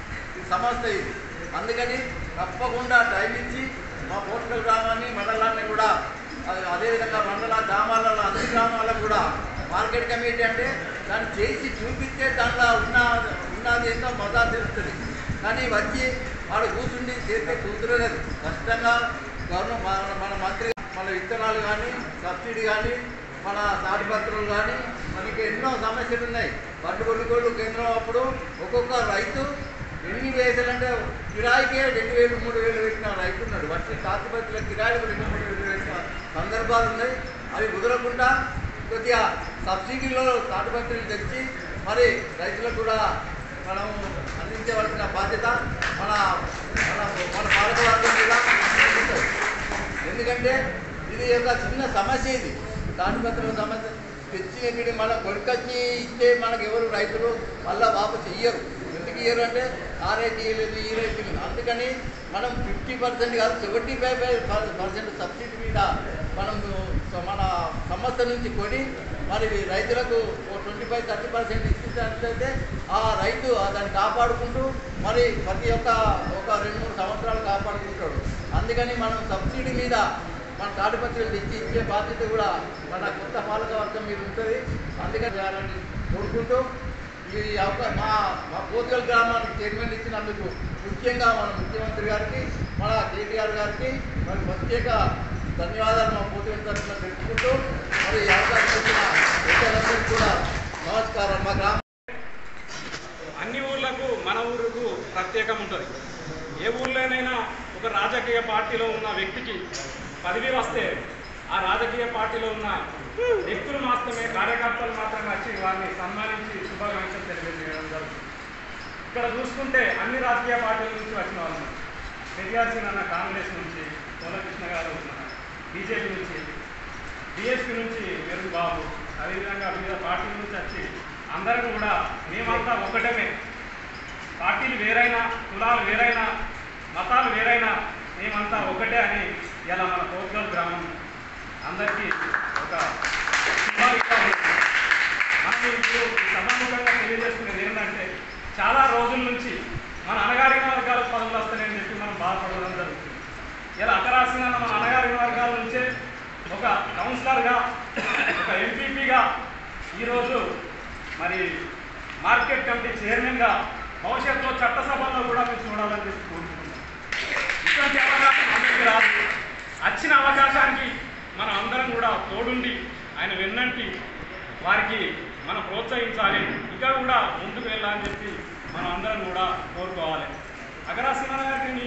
సంస్థ ఇది అందుకని తప్పకుండా టైం ఇచ్చి మా పోస్టల్ గ్రామాన్ని మండలాన్ని కూడా అదే- అదేవిధంగా మండల గ్రామాలలో అన్ని గ్రామాలకు కూడా మార్కెట్ కమిటీ అంటే దాన్ని చేసి చూపిస్తే దాంట్లో ఉన్న ఉన్నది ఏంటో మజా తెలుస్తుంది కానీ వచ్చి వాడు కూర్చుండి చేస్తే కూతురలేదు కష్టంగా గవర్నమెంట్ మన మన మంత్రి మన విత్తనాలు కానీ సబ్సిడీ కానీ మన తాడిపత్రులు కానీ మనకి ఎన్నో సమస్యలు ఉన్నాయి పట్టు కొనుగోలు కేంద్రం అప్పుడు ఒక్కొక్క రైతు ఎన్ని వేసాలంటే కిరాయికే రెండు వేలు మూడు వేలు పెట్టిన రైతు ఉన్నాడు వచ్చి తాటిపత్రుల కిరాయిలకు రెండు మూడు వేలు పెట్టిన సందర్భాలు ఉన్నాయి అవి కుదరకుండా కొద్దిగా సబ్సిడీలో తాటిపత్రులు తెచ్చి మరి రైతులకు కూడా మనం అందించవలసిన బాధ్యత మన మన మన పాలకవర్గం మీద ఉంటుంది. ఎందుకంటే ఇది ఒక చిన్న సమస్య ఇది తాటిపత్రుల సమస్య తెచ్చి ఇక్కడ మన కొడుకొచ్చి ఇస్తే మనకు ఎవరు రైతులు మళ్ళా వాపసు ఇయ్యరు ఎందుకు ఇయ్యరు అంటే ఆ రైతు ఇయ్యలేదు ఈ రైతు ఇయ్యలేదు అందుకని మనం ఫిఫ్టీ పర్సెంట్ కాదు సెవెంటీ ఫైవ్ పర్సెంట్ సబ్సిడీ మీద మనం మన సంస్థ నుంచి కొని మరి రైతులకు ట్వంటీ ఫైవ్ థర్టీ పర్సెంట్ ఇచ్చినట్లయితే ఆ రైతు ఆ దాన్ని కాపాడుకుంటూ మరి ప్రతి ఒక్క ఒక రెండు మూడు సంవత్సరాలు కాపాడుకుంటాడు అందుకని మనం సబ్సిడీ మీద మన తాడిపత్రులు తెచ్చి ఇచ్చే బాధ్యత కూడా మన కొత్త పాలక వర్గం మీద ఉంటుంది అందుకని చేయాలని కోరుకుంటూ ఈ అవకా మా మా కోతుగల్ గ్రామానికి చైర్మన్ ఇచ్చినందుకు ముఖ్యంగా మన ముఖ్యమంత్రి గారికి మన కేటీఆర్ గారికి మరి ప్రత్యేక ధన్యవాదాలు మా కోతుగల్ తరఫున తెలుపుకుంటూ మరి ఈ అవకాశం ఇచ్చిన పెద్దలందరికీ కూడా నమస్కారం మా గ్రామ అన్ని ఊర్లకు మన ఊరుకు ప్రత్యేకం ఉంటుంది ఏ ఊర్లోనైనా ఒక రాజకీయ పార్టీలో ఉన్న వ్యక్తికి పదవి వస్తే ఆ రాజకీయ పార్టీలో ఉన్న వ్యక్తులు మాత్రమే కార్యకర్తలు మాత్రమే వచ్చి వారిని సన్మానించి శుభాకాంక్షలు తెలియజేయడం జరుగుతుంది ఇక్కడ చూసుకుంటే అన్ని రాజకీయ పార్టీల నుంచి వచ్చిన వాళ్ళు కేటీఆర్ సింగ్ అన్న కాంగ్రెస్ నుంచి కోలకృష్ణ గారు ఉన్నారు బీజేపీ నుంచి డిఎస్పీ నుంచి మెరుగు బాబు అదేవిధంగా వివిధ పార్టీల నుంచి వచ్చి అందరం కూడా మేమంతా ఒకటమే పార్టీలు వేరైనా కులాలు వేరైనా మతాలు వేరైనా మేమంతా ఒకటే అని ఇలా మన కోట్గల్ గ్రామం అందరికీ ఒక సింబాలిక్గా ఉంది. మనం ఇప్పుడు సభాముఖంగా తెలియజేసుకునేది ఏంటంటే చాలా రోజుల నుంచి మన అనగారిన వర్గాల పదవులు వస్తాయని చెప్పి మనం బాధపడడం జరుగుతుంది ఇలా అకరాసిన మన అనగారిన వర్గాల నుంచే ఒక కౌన్సిలర్గా ఒక ఎంపీపీగా ఈరోజు మరి మార్కెట్ కమిటీ చైర్మన్గా భవిష్యత్తులో చట్టసభల్లో కూడా మీరు చూడాలని చెప్పి కోరుకుంటున్నాం ఇటువంటి అవకాశం అందరికీ రాదు వచ్చిన అవకాశానికి మనం అందరం కూడా తోడుండి ఆయన వెన్నంటి వారికి మనం ప్రోత్సహించాలి ఇక్కడ కూడా ముందుకు వెళ్ళాలని చెప్పి మనం అందరం కూడా కోరుకోవాలి అగరాసింహ గారికి నీ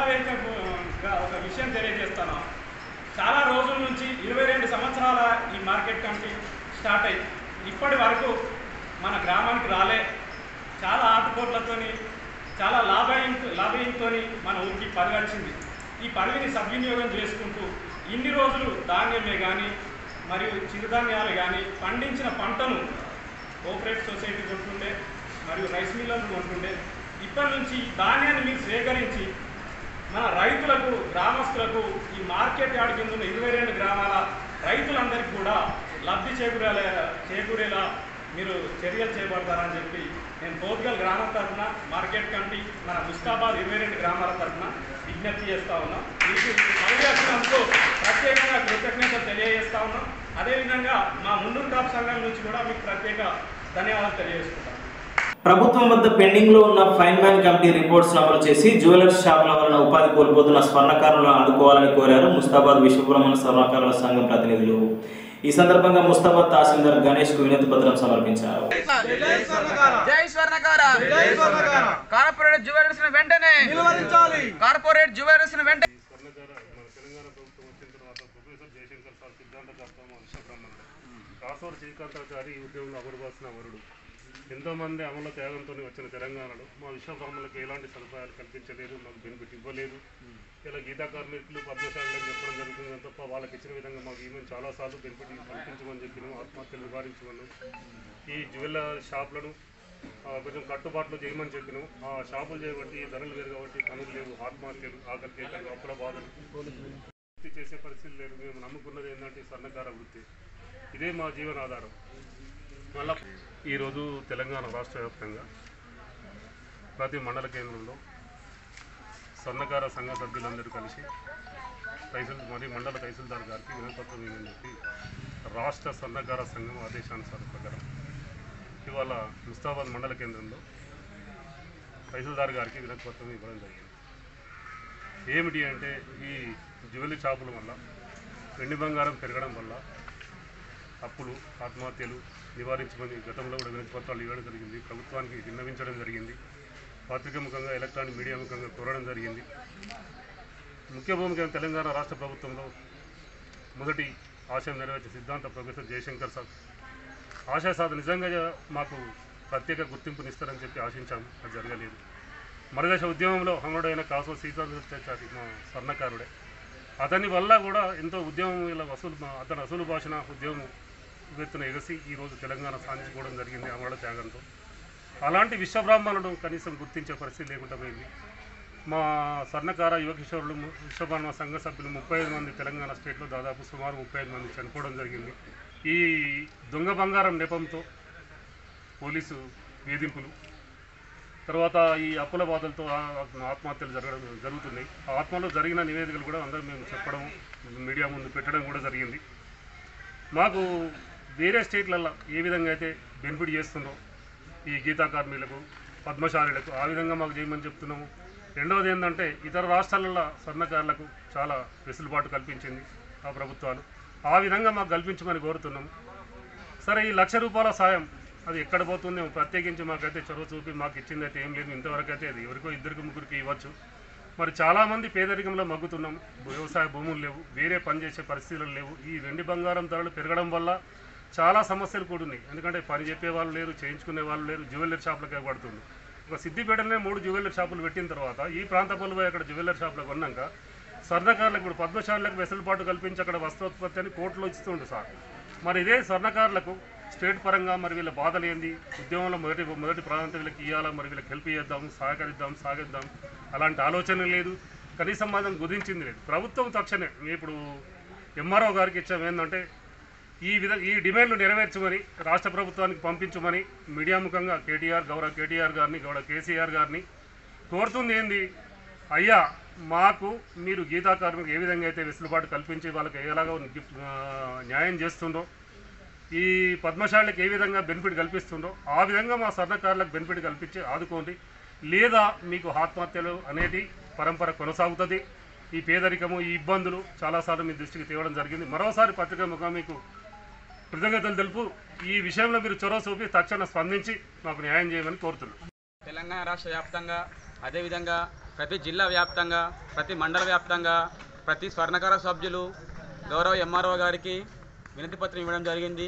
సభావేదికగా ఒక విషయం తెలియజేస్తాను చాలా రోజుల నుంచి ఇరవై రెండు సంవత్సరాల ఈ మార్కెట్ కమిటీ స్టార్ట్ అయ్యి ఇప్పటి వరకు మన గ్రామానికి రాలే చాలా ఆటుపోట్లతోని చాలా లాభయం లాభయంతోని మన ఊరికి పని వచ్చింది ఈ పదవిని సద్వినియోగం చేసుకుంటూ ఇన్ని రోజులు ధాన్యమే కానీ మరియు చిరుధాన్యాలు కానీ పండించిన పంటను కోఆపరేటివ్ సొసైటీ కొంటుండే మరియు రైస్ మిల్లర్లు కొంటుండే ఇప్పటి నుంచి ఈ ధాన్యాన్ని మీరు సేకరించి మన రైతులకు గ్రామస్తులకు ఈ మార్కెట్ యార్డ్ కింద ఉన్న ఇరవై రెండు గ్రామాల రైతులందరికీ కూడా లబ్ధి చేకూరేలా చేకూరేలా మీరు చర్యలు చేపడతారని చెప్పి నేను పోర్గల్ గ్రామం తరఫున మార్కెట్ కమిటీ మన ముస్తాబాద్ ఇరవై రెండు గ్రామాల తరఫున విజ్ఞప్తి చేస్తా ఉన్నాం మీకు పనిచేస్తున్నందుకు ప్రత్యేకంగా కృతజ్ఞతలు తెలియజేస్తా ఉన్నాం అదేవిధంగా మా మున్నూరు కాపు సంఘం నుంచి కూడా మీకు ప్రత్యేక ధన్యవాదాలు తెలియజేసుకుంటాం ప్రభుత్వం వద్ద పెండింగ్ లో ఉన్న ఫైన్ మ్యాన్ కమిటీ రిపోర్ట్స్ అమలు చేసి జ్యువెలర్స్ షాపుల వలన ఉపాధి కోల్పోతున్న స్వర్ణకారులను ఆదుకోవాలని కోరారు ముస్తాబాద్ విశ్వబ్రహ్మణ స్వర్ణకారుల సంఘం ప్రతినిధులు ఈ సందర్భంగా ముస్తాబాద్ తహసీల్దార్ గణేష్ కు వినతి పత్రం సమర్పించారు జై స్వర్ణకార కార్పొరేట్ జ్యువెలర్స్ వెంటనే కార్పొరేట్ జ్యువెలర్స్ వెంటనే కాసూరు శ్రీకాంతాచారి ఈ ఉద్యోగంలో అమరువాల్సిన వరుడు ఎంతోమంది అమల త్యాగంతో వచ్చిన తెలంగాణలో మా విశ్వబ్రహ్మలకు ఎలాంటి సదుపాయాలు కల్పించలేదు మాకు బెనిఫిట్ ఇవ్వలేదు ఇలా గీతా కార్మికులు పద్మశాలను చెప్పడం జరుగుతుంది తప్ప వాళ్ళకి ఇచ్చిన విధంగా మాకు ఈమెను చాలాసార్లు బెనిఫిట్ కల్పించమని చెప్పినాం ఆత్మహత్యలు నివారించమని ఈ జ్యువెలర్ షాపులను ఆ, కొంచెం కట్టుబాట్లు చేయమని చెప్పినాం ఆ షాపులు చేయబట్టి ధరలు వేరు కాబట్టి పనులు లేవు ఆత్మహత్యలు ఆకలి కేకలు అప్పుల బాధలు వృత్తి చేసే పరిస్థితి లేదు మేము నమ్ముకున్నది ఏంటంటే ఈ స్వర్ణకార వృత్తి ఇదే మా జీవనాధారం మళ్ళా ఈరోజు తెలంగాణ రాష్ట్ర వ్యాప్తంగా ప్రతి మండల కేంద్రంలో స్వర్ణకార సంఘ సభ్యులందరూ కలిసి తహసీల్ మరియు మండల తహసీల్దార్ గారికి వినపత్రం ఇవ్వని చెప్పి రాష్ట్ర స్వర్ణకార సంఘం ఆదేశానుసారం ప్రకారం ఇవాళ ముస్తాబాద్ మండల కేంద్రంలో తహసీల్దార్ గారికి వినపత్రం ఇవ్వడం జరిగింది ఏమిటి అంటే ఈ జ్యువెలరీ షాపుల వల్ల వెండి బంగారం పెరగడం వల్ల అప్పులు ఆత్మహత్యలు నివారించమని గతంలో కూడా వినతి పత్రాలు ఇవ్వడం జరిగింది ప్రభుత్వానికి విన్నవించడం జరిగింది పత్రిక ముఖంగా ఎలక్ట్రానిక్ మీడియా ముఖంగా కోరడం జరిగింది ముఖ్య భూమిక తెలంగాణ రాష్ట్ర ప్రభుత్వంలో మొదటి ఆశయం నెరవేర్చే సిద్ధాంత ప్రొఫెసర్ జయశంకర్ సార్ ఆశా సాధ నిజంగా మాకు ప్రత్యేక గుర్తింపునిస్తారని చెప్పి ఆశించాము అది జరగలేదు మరుదశ ఉద్యమంలో హమరుడైన కాసో సీతాచారి మా స్వర్ణకారుడే అతని వల్ల కూడా ఎంతో ఉద్యమం ఇలా వసూలు అతని అసలు భాషన ఉద్యమం ఎత్తున ఎగసి ఈరోజు తెలంగాణ సాధించుకోవడం జరిగింది అమరుల త్యాగంతో అలాంటి విశ్వబ్రాహ్మణుడు కనీసం గుర్తించే పరిస్థితి లేకుండా పోయింది మా స్వర్ణకార యువ కిషోరులు ము- విశ్వబ్రహ్మ సంఘ సభ్యులు ముప్పై ఐదు మంది తెలంగాణ స్టేట్లో దాదాపు సుమారు ముప్పై ఐదు మంది చనిపోవడం జరిగింది ఈ దొంగ బంగారం నెపంతో పోలీసు వేధింపులు తర్వాత ఈ అప్పుల బాధలతో ఆ- ఆత్మహత్యలు జరగడం జరుగుతున్నాయి ఆ ఆత్మలో జరిగిన నివేదికలు కూడా అందరం మేము చెప్పడం మీడియా ముందు పెట్టడం కూడా జరిగింది మాకు వేరే స్టేట్లలో ఏ విధంగా అయితే బెనిఫిట్ చేస్తుందో ఈ గీతా కార్మికులకు పద్మశాలులకు ఆ విధంగా మాకు చేయమని చెప్తున్నాము రెండవది ఏంటంటే ఇతర రాష్ట్రాలలో స్వర్ణకారులకు చాలా వెసులుబాటు కల్పించింది ఆ ప్రభుత్వాలు ఆ విధంగా మాకు కల్పించమని కోరుతున్నాము సరే ఈ లక్ష రూపాయల సాయం అది ఎక్కడ పోతుంది ప్రత్యేకించి మాకైతే చొరవ చూపి మాకు ఇచ్చింది అయితే ఏం లేదు ఇంతవరకు అయితే అది ఎవరికో ఇద్దరికి ముగ్గురికి ఇవ్వచ్చు మరి చాలామంది పేదరికంలో మగ్గుతున్నాం వ్యవసాయ భూములు లేవు వేరే పని చేసే పరిస్థితులు లేవు ఈ వెండి బంగారం ధరలు పెరగడం వల్ల చాలా సమస్యలు కూడా ఉన్నాయి ఎందుకంటే పని చెప్పే వాళ్ళు లేరు చేయించుకునే వాళ్ళు లేరు జ్యువెలరీ షాపులకే పడుతుంది ఒక సిద్దిపేటలోనే మూడు జ్యువెలరీ షాపులు పెట్టిన తర్వాత ఈ ప్రాంత పనులు అక్కడ జ్యువెలరీ షాపులో కొన్నాక స్వర్ణకారులకు ఇప్పుడు పద్మశాలకు వెసులుబాటు కల్పించి అక్కడ వస్త్రోత్పత్తి అని కోర్టులో ఇస్తుండు సార్ మరి ఇదే స్వర్ణకారులకు స్టేట్ పరంగా మరి వీళ్ళ బాధలు ఏంది ఉద్యమంలో మొదటి మొదటి ప్రాంతం వీళ్ళకి ఇవ్వాలా మరి వీళ్ళకి హెల్ప్ చేద్దాం సహకరిద్దాం సాగిద్దాం అలాంటి ఆలోచన లేదు కనీసం మనం గురించింది లేదు ప్రభుత్వం తక్షణమే ఇప్పుడు ఎంఆర్ఓ గారికి ఇచ్చాం ఏంటంటే ఈ విధ ఈ డిమాండ్లు నెరవేర్చమని రాష్ట్ర ప్రభుత్వానికి పంపించమని మీడియా ముఖంగా కేటీఆర్ గౌరవ కేటీఆర్ గారిని గౌరవ కేసీఆర్ గారిని కోరుతుంది ఏంది అయ్యా మాకు మీరు గీతా కార్మికులకు ఏ విధంగా అయితే వెసులుబాటు కల్పించి వాళ్ళకి ఎలాగో గిఫ్ట్ ఆ, న్యాయం చేస్తుండో ఈ పద్మశాలకు ఏ విధంగా బెనిఫిట్ కల్పిస్తుండో ఆ విధంగా మా స్వర్ణకారులకు బెనిఫిట్ కల్పించి ఆదుకోండి లేదా మీకు ఆత్మహత్యలు అనేది పరంపర కొనసాగుతుంది ఈ పేదరికము ఈ ఇబ్బందులు చాలాసార్లు మీ దృష్టికి తేవడం జరిగింది మరోసారి పత్రికా ముఖం మీకు కృతజ్ఞతలు తెలుపు ఈ విషయంలో మీరు చొరవ చూపి తక్షణ స్పందించి మాకు న్యాయం చేయమని కోరుతున్నాను తెలంగాణ రాష్ట్ర వ్యాప్తంగా అదేవిధంగా ప్రతి జిల్లా వ్యాప్తంగా ప్రతి మండల వ్యాప్తంగా ప్రతి స్వర్ణకార సభ్యులు గౌరవ ఎంఆర్ఓ గారికి వినతి పత్రం ఇవ్వడం జరిగింది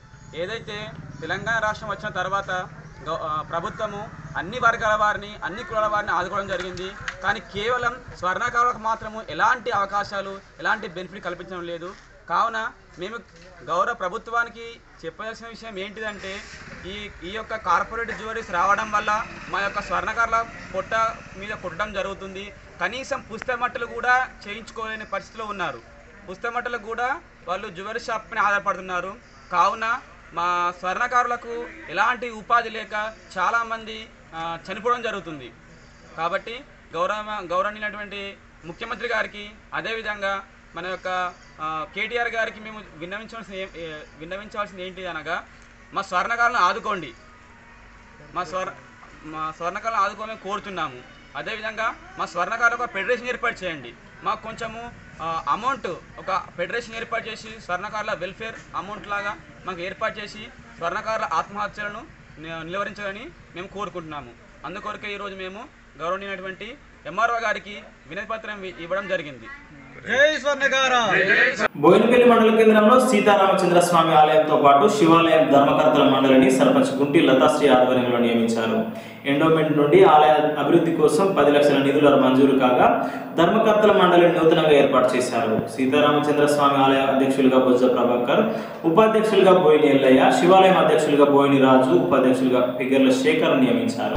ఏదైతే తెలంగాణ రాష్ట్రం వచ్చిన తర్వాత గౌ- ఆ, ప్రభుత్వము అన్ని వర్గాల వారిని అన్ని కులాల వారిని ఆదుకోవడం జరిగింది కానీ కేవలం స్వర్ణకారులకు మాత్రము ఎలాంటి అవకాశాలు ఎలాంటి బెనిఫిట్ కల్పించడం లేదు కావున మేము గౌరవ ప్రభుత్వానికి చెప్పాల్సిన విషయం ఏంటిదంటే ఈ ఈ యొక్క కార్పొరేట్ జ్యువెలరీస్ రావడం వల్ల మా యొక్క స్వర్ణకారుల పొట్ట మీద కొట్టడం జరుగుతుంది కనీసం పుస్తమట్టలు కూడా చేయించుకోలేని పరిస్థితిలో ఉన్నారు పుస్తమట్టలకు కూడా వాళ్ళు జ్యువెలరీ షాప్ పైన ఆధారపడుతున్నారు కావున మా స్వర్ణకారులకు ఎలాంటి ఉపాధి లేక చాలామంది ఆ, చనిపోవడం జరుగుతుంది కాబట్టి గౌరవ గౌరవనీయమైనటువంటి ముఖ్యమంత్రి గారికి అదేవిధంగా మన యొక్క ఆ, కేటీఆర్ గారికి మేము విన్నవించవలసిన ఏ- ఏ- విన్నవించవలసింది ఏంటి అనగా మా స్వర్ణకాలను ఆదుకోండి మా స్వర్ మా స్వర్ణకాలను ఆదుకోమని కోరుతున్నాము అదేవిధంగా మా స్వర్ణకారులకు ఒక ఫెడరేషన్ ఏర్పాటు చేయండి మాకు కొంచెము అమౌంట్ ఒక ఫెడరేషన్ ఏర్పాటు చేసి స్వర్ణకారుల వెల్ఫేర్ అమౌంట్ లాగా మాకు ఏర్పాటు చేసి స్వర్ణకారుల ఆత్మహత్యలను ని- నిలువరించాలని మేము కోరుకుంటున్నాము అందుకొరకే ఈరోజు మేము గౌరవనీయమైనటువంటి ఎంఆర్ఓ గారికి వినతి పత్రం ఇ- ఇవ్వడం జరిగింది బోయినపల్లి మండల కేంద్రంలో సీతారామచంద్ర స్వామి ఆలయంతో పాటు శివాలయం ధర్మకర్తల మండలిని సర్పంచ్ గుంటి లతాశ్రీ ఆధ్వర్యంలో నియమించారు ఎండోమెంట్ నుండి ఆలయ అభివృద్ధి కోసం పది లక్షల నిధులు మంజూరు కాగా ధర్మకర్తల మండలిని నూతనంగా ఏర్పాటు చేశారు సీతారామచంద్ర స్వామి ఆలయ అధ్యక్షులుగా బొజ్జ ప్రభాకర్ ఉపాధ్యక్షులుగా బోయిని ఎల్లయ్య శివాలయం అధ్యక్షులుగా బోయిని రాజు ఉపాధ్యక్షులుగా ఫిగర్ల శేఖర్ నియమించారు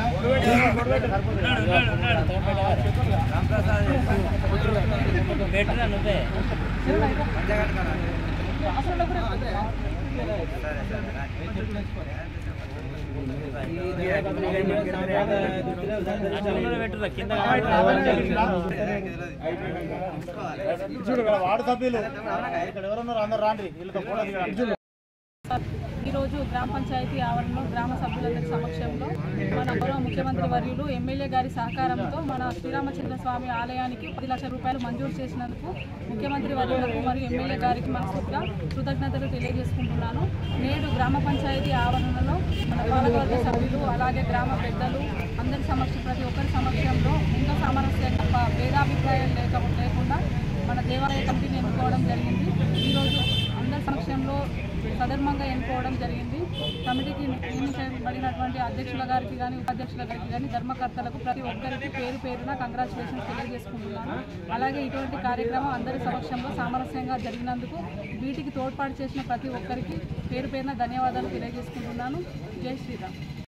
వార్డు సభ్యులు ఇక్కడ ఎవరున్నారు అందరు రాండి వీళ్ళతో ఫోటో దిగండి. ఈరోజు గ్రామ పంచాయతీ ఆవరణలో గ్రామ సభ్యులందరి సమక్షంలో మన గౌరవ ముఖ్యమంత్రి వర్యులు ఎమ్మెల్యే గారి సహకారంతో మన శ్రీరామచంద్ర స్వామి ఆలయానికి పది లక్షల రూపాయలు మంజూరు చేసినందుకు ముఖ్యమంత్రి వర్యులకు మరియు ఎమ్మెల్యే గారికి మనస్ఫూర్తిగా కృతజ్ఞతలు తెలియజేసుకుంటున్నాను నేడు గ్రామ పంచాయతీ ఆవరణలో మన పాలకవర్గ సభ్యులు అలాగే గ్రామ పెద్దలు అందరి సమక్ష ప్రతి ఒక్కరి సమక్షంలో ఇంకా సామరస్యంగా ప- భేదాభిప్రాయాలు లేక లేకుండా మన దేవాలయ కమిటీని ఎన్నుకోవడం జరిగింది ఈరోజు అందరి సమక్షంలో సధర్మంగా ఎన్నుకోవడం జరిగింది కమిటీకి నియమించబడినటువంటి అధ్యక్షుల గారికి కానీ ఉపాధ్యక్షుల గారికి కానీ ధర్మకర్తలకు ప్రతి ఒక్కరికి పేరు పేరున కంగ్రాచులేషన్స్ తెలియజేసుకుంటున్నాను అలాగే ఇటువంటి కార్యక్రమం అందరి సమక్షంలో సామరస్యంగా జరిగినందుకు వీటికి తోడ్పాటు చేసిన ప్రతి ఒక్కరికి పేరు పేరున ధన్యవాదాలు తెలియజేసుకుంటున్నాను జై శ్రీరామ్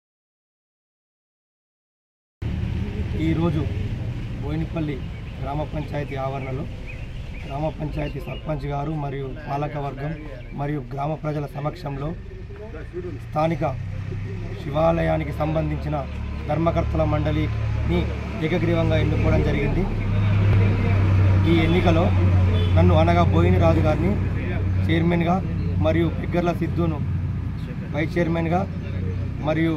ఈరోజు బోయినపల్లి గ్రామ పంచాయతీ ఆవరణలో గ్రామ పంచాయతీ సర్పంచ్ గారు మరియు పాలక వర్గం మరియు గ్రామ ప్రజల సమక్షంలో స్థానిక శివాలయానికి సంబంధించిన ధర్మకర్తల మండలిని ఏకగ్రీవంగా ఎన్నుకోవడం జరిగింది ఈ ఎన్నికలో నన్ను అనగా బోయిని రాజు గారిని చైర్మన్గా మరియు బిగ్గర్ల సిద్ధును వైస్ చైర్మన్గా మరియు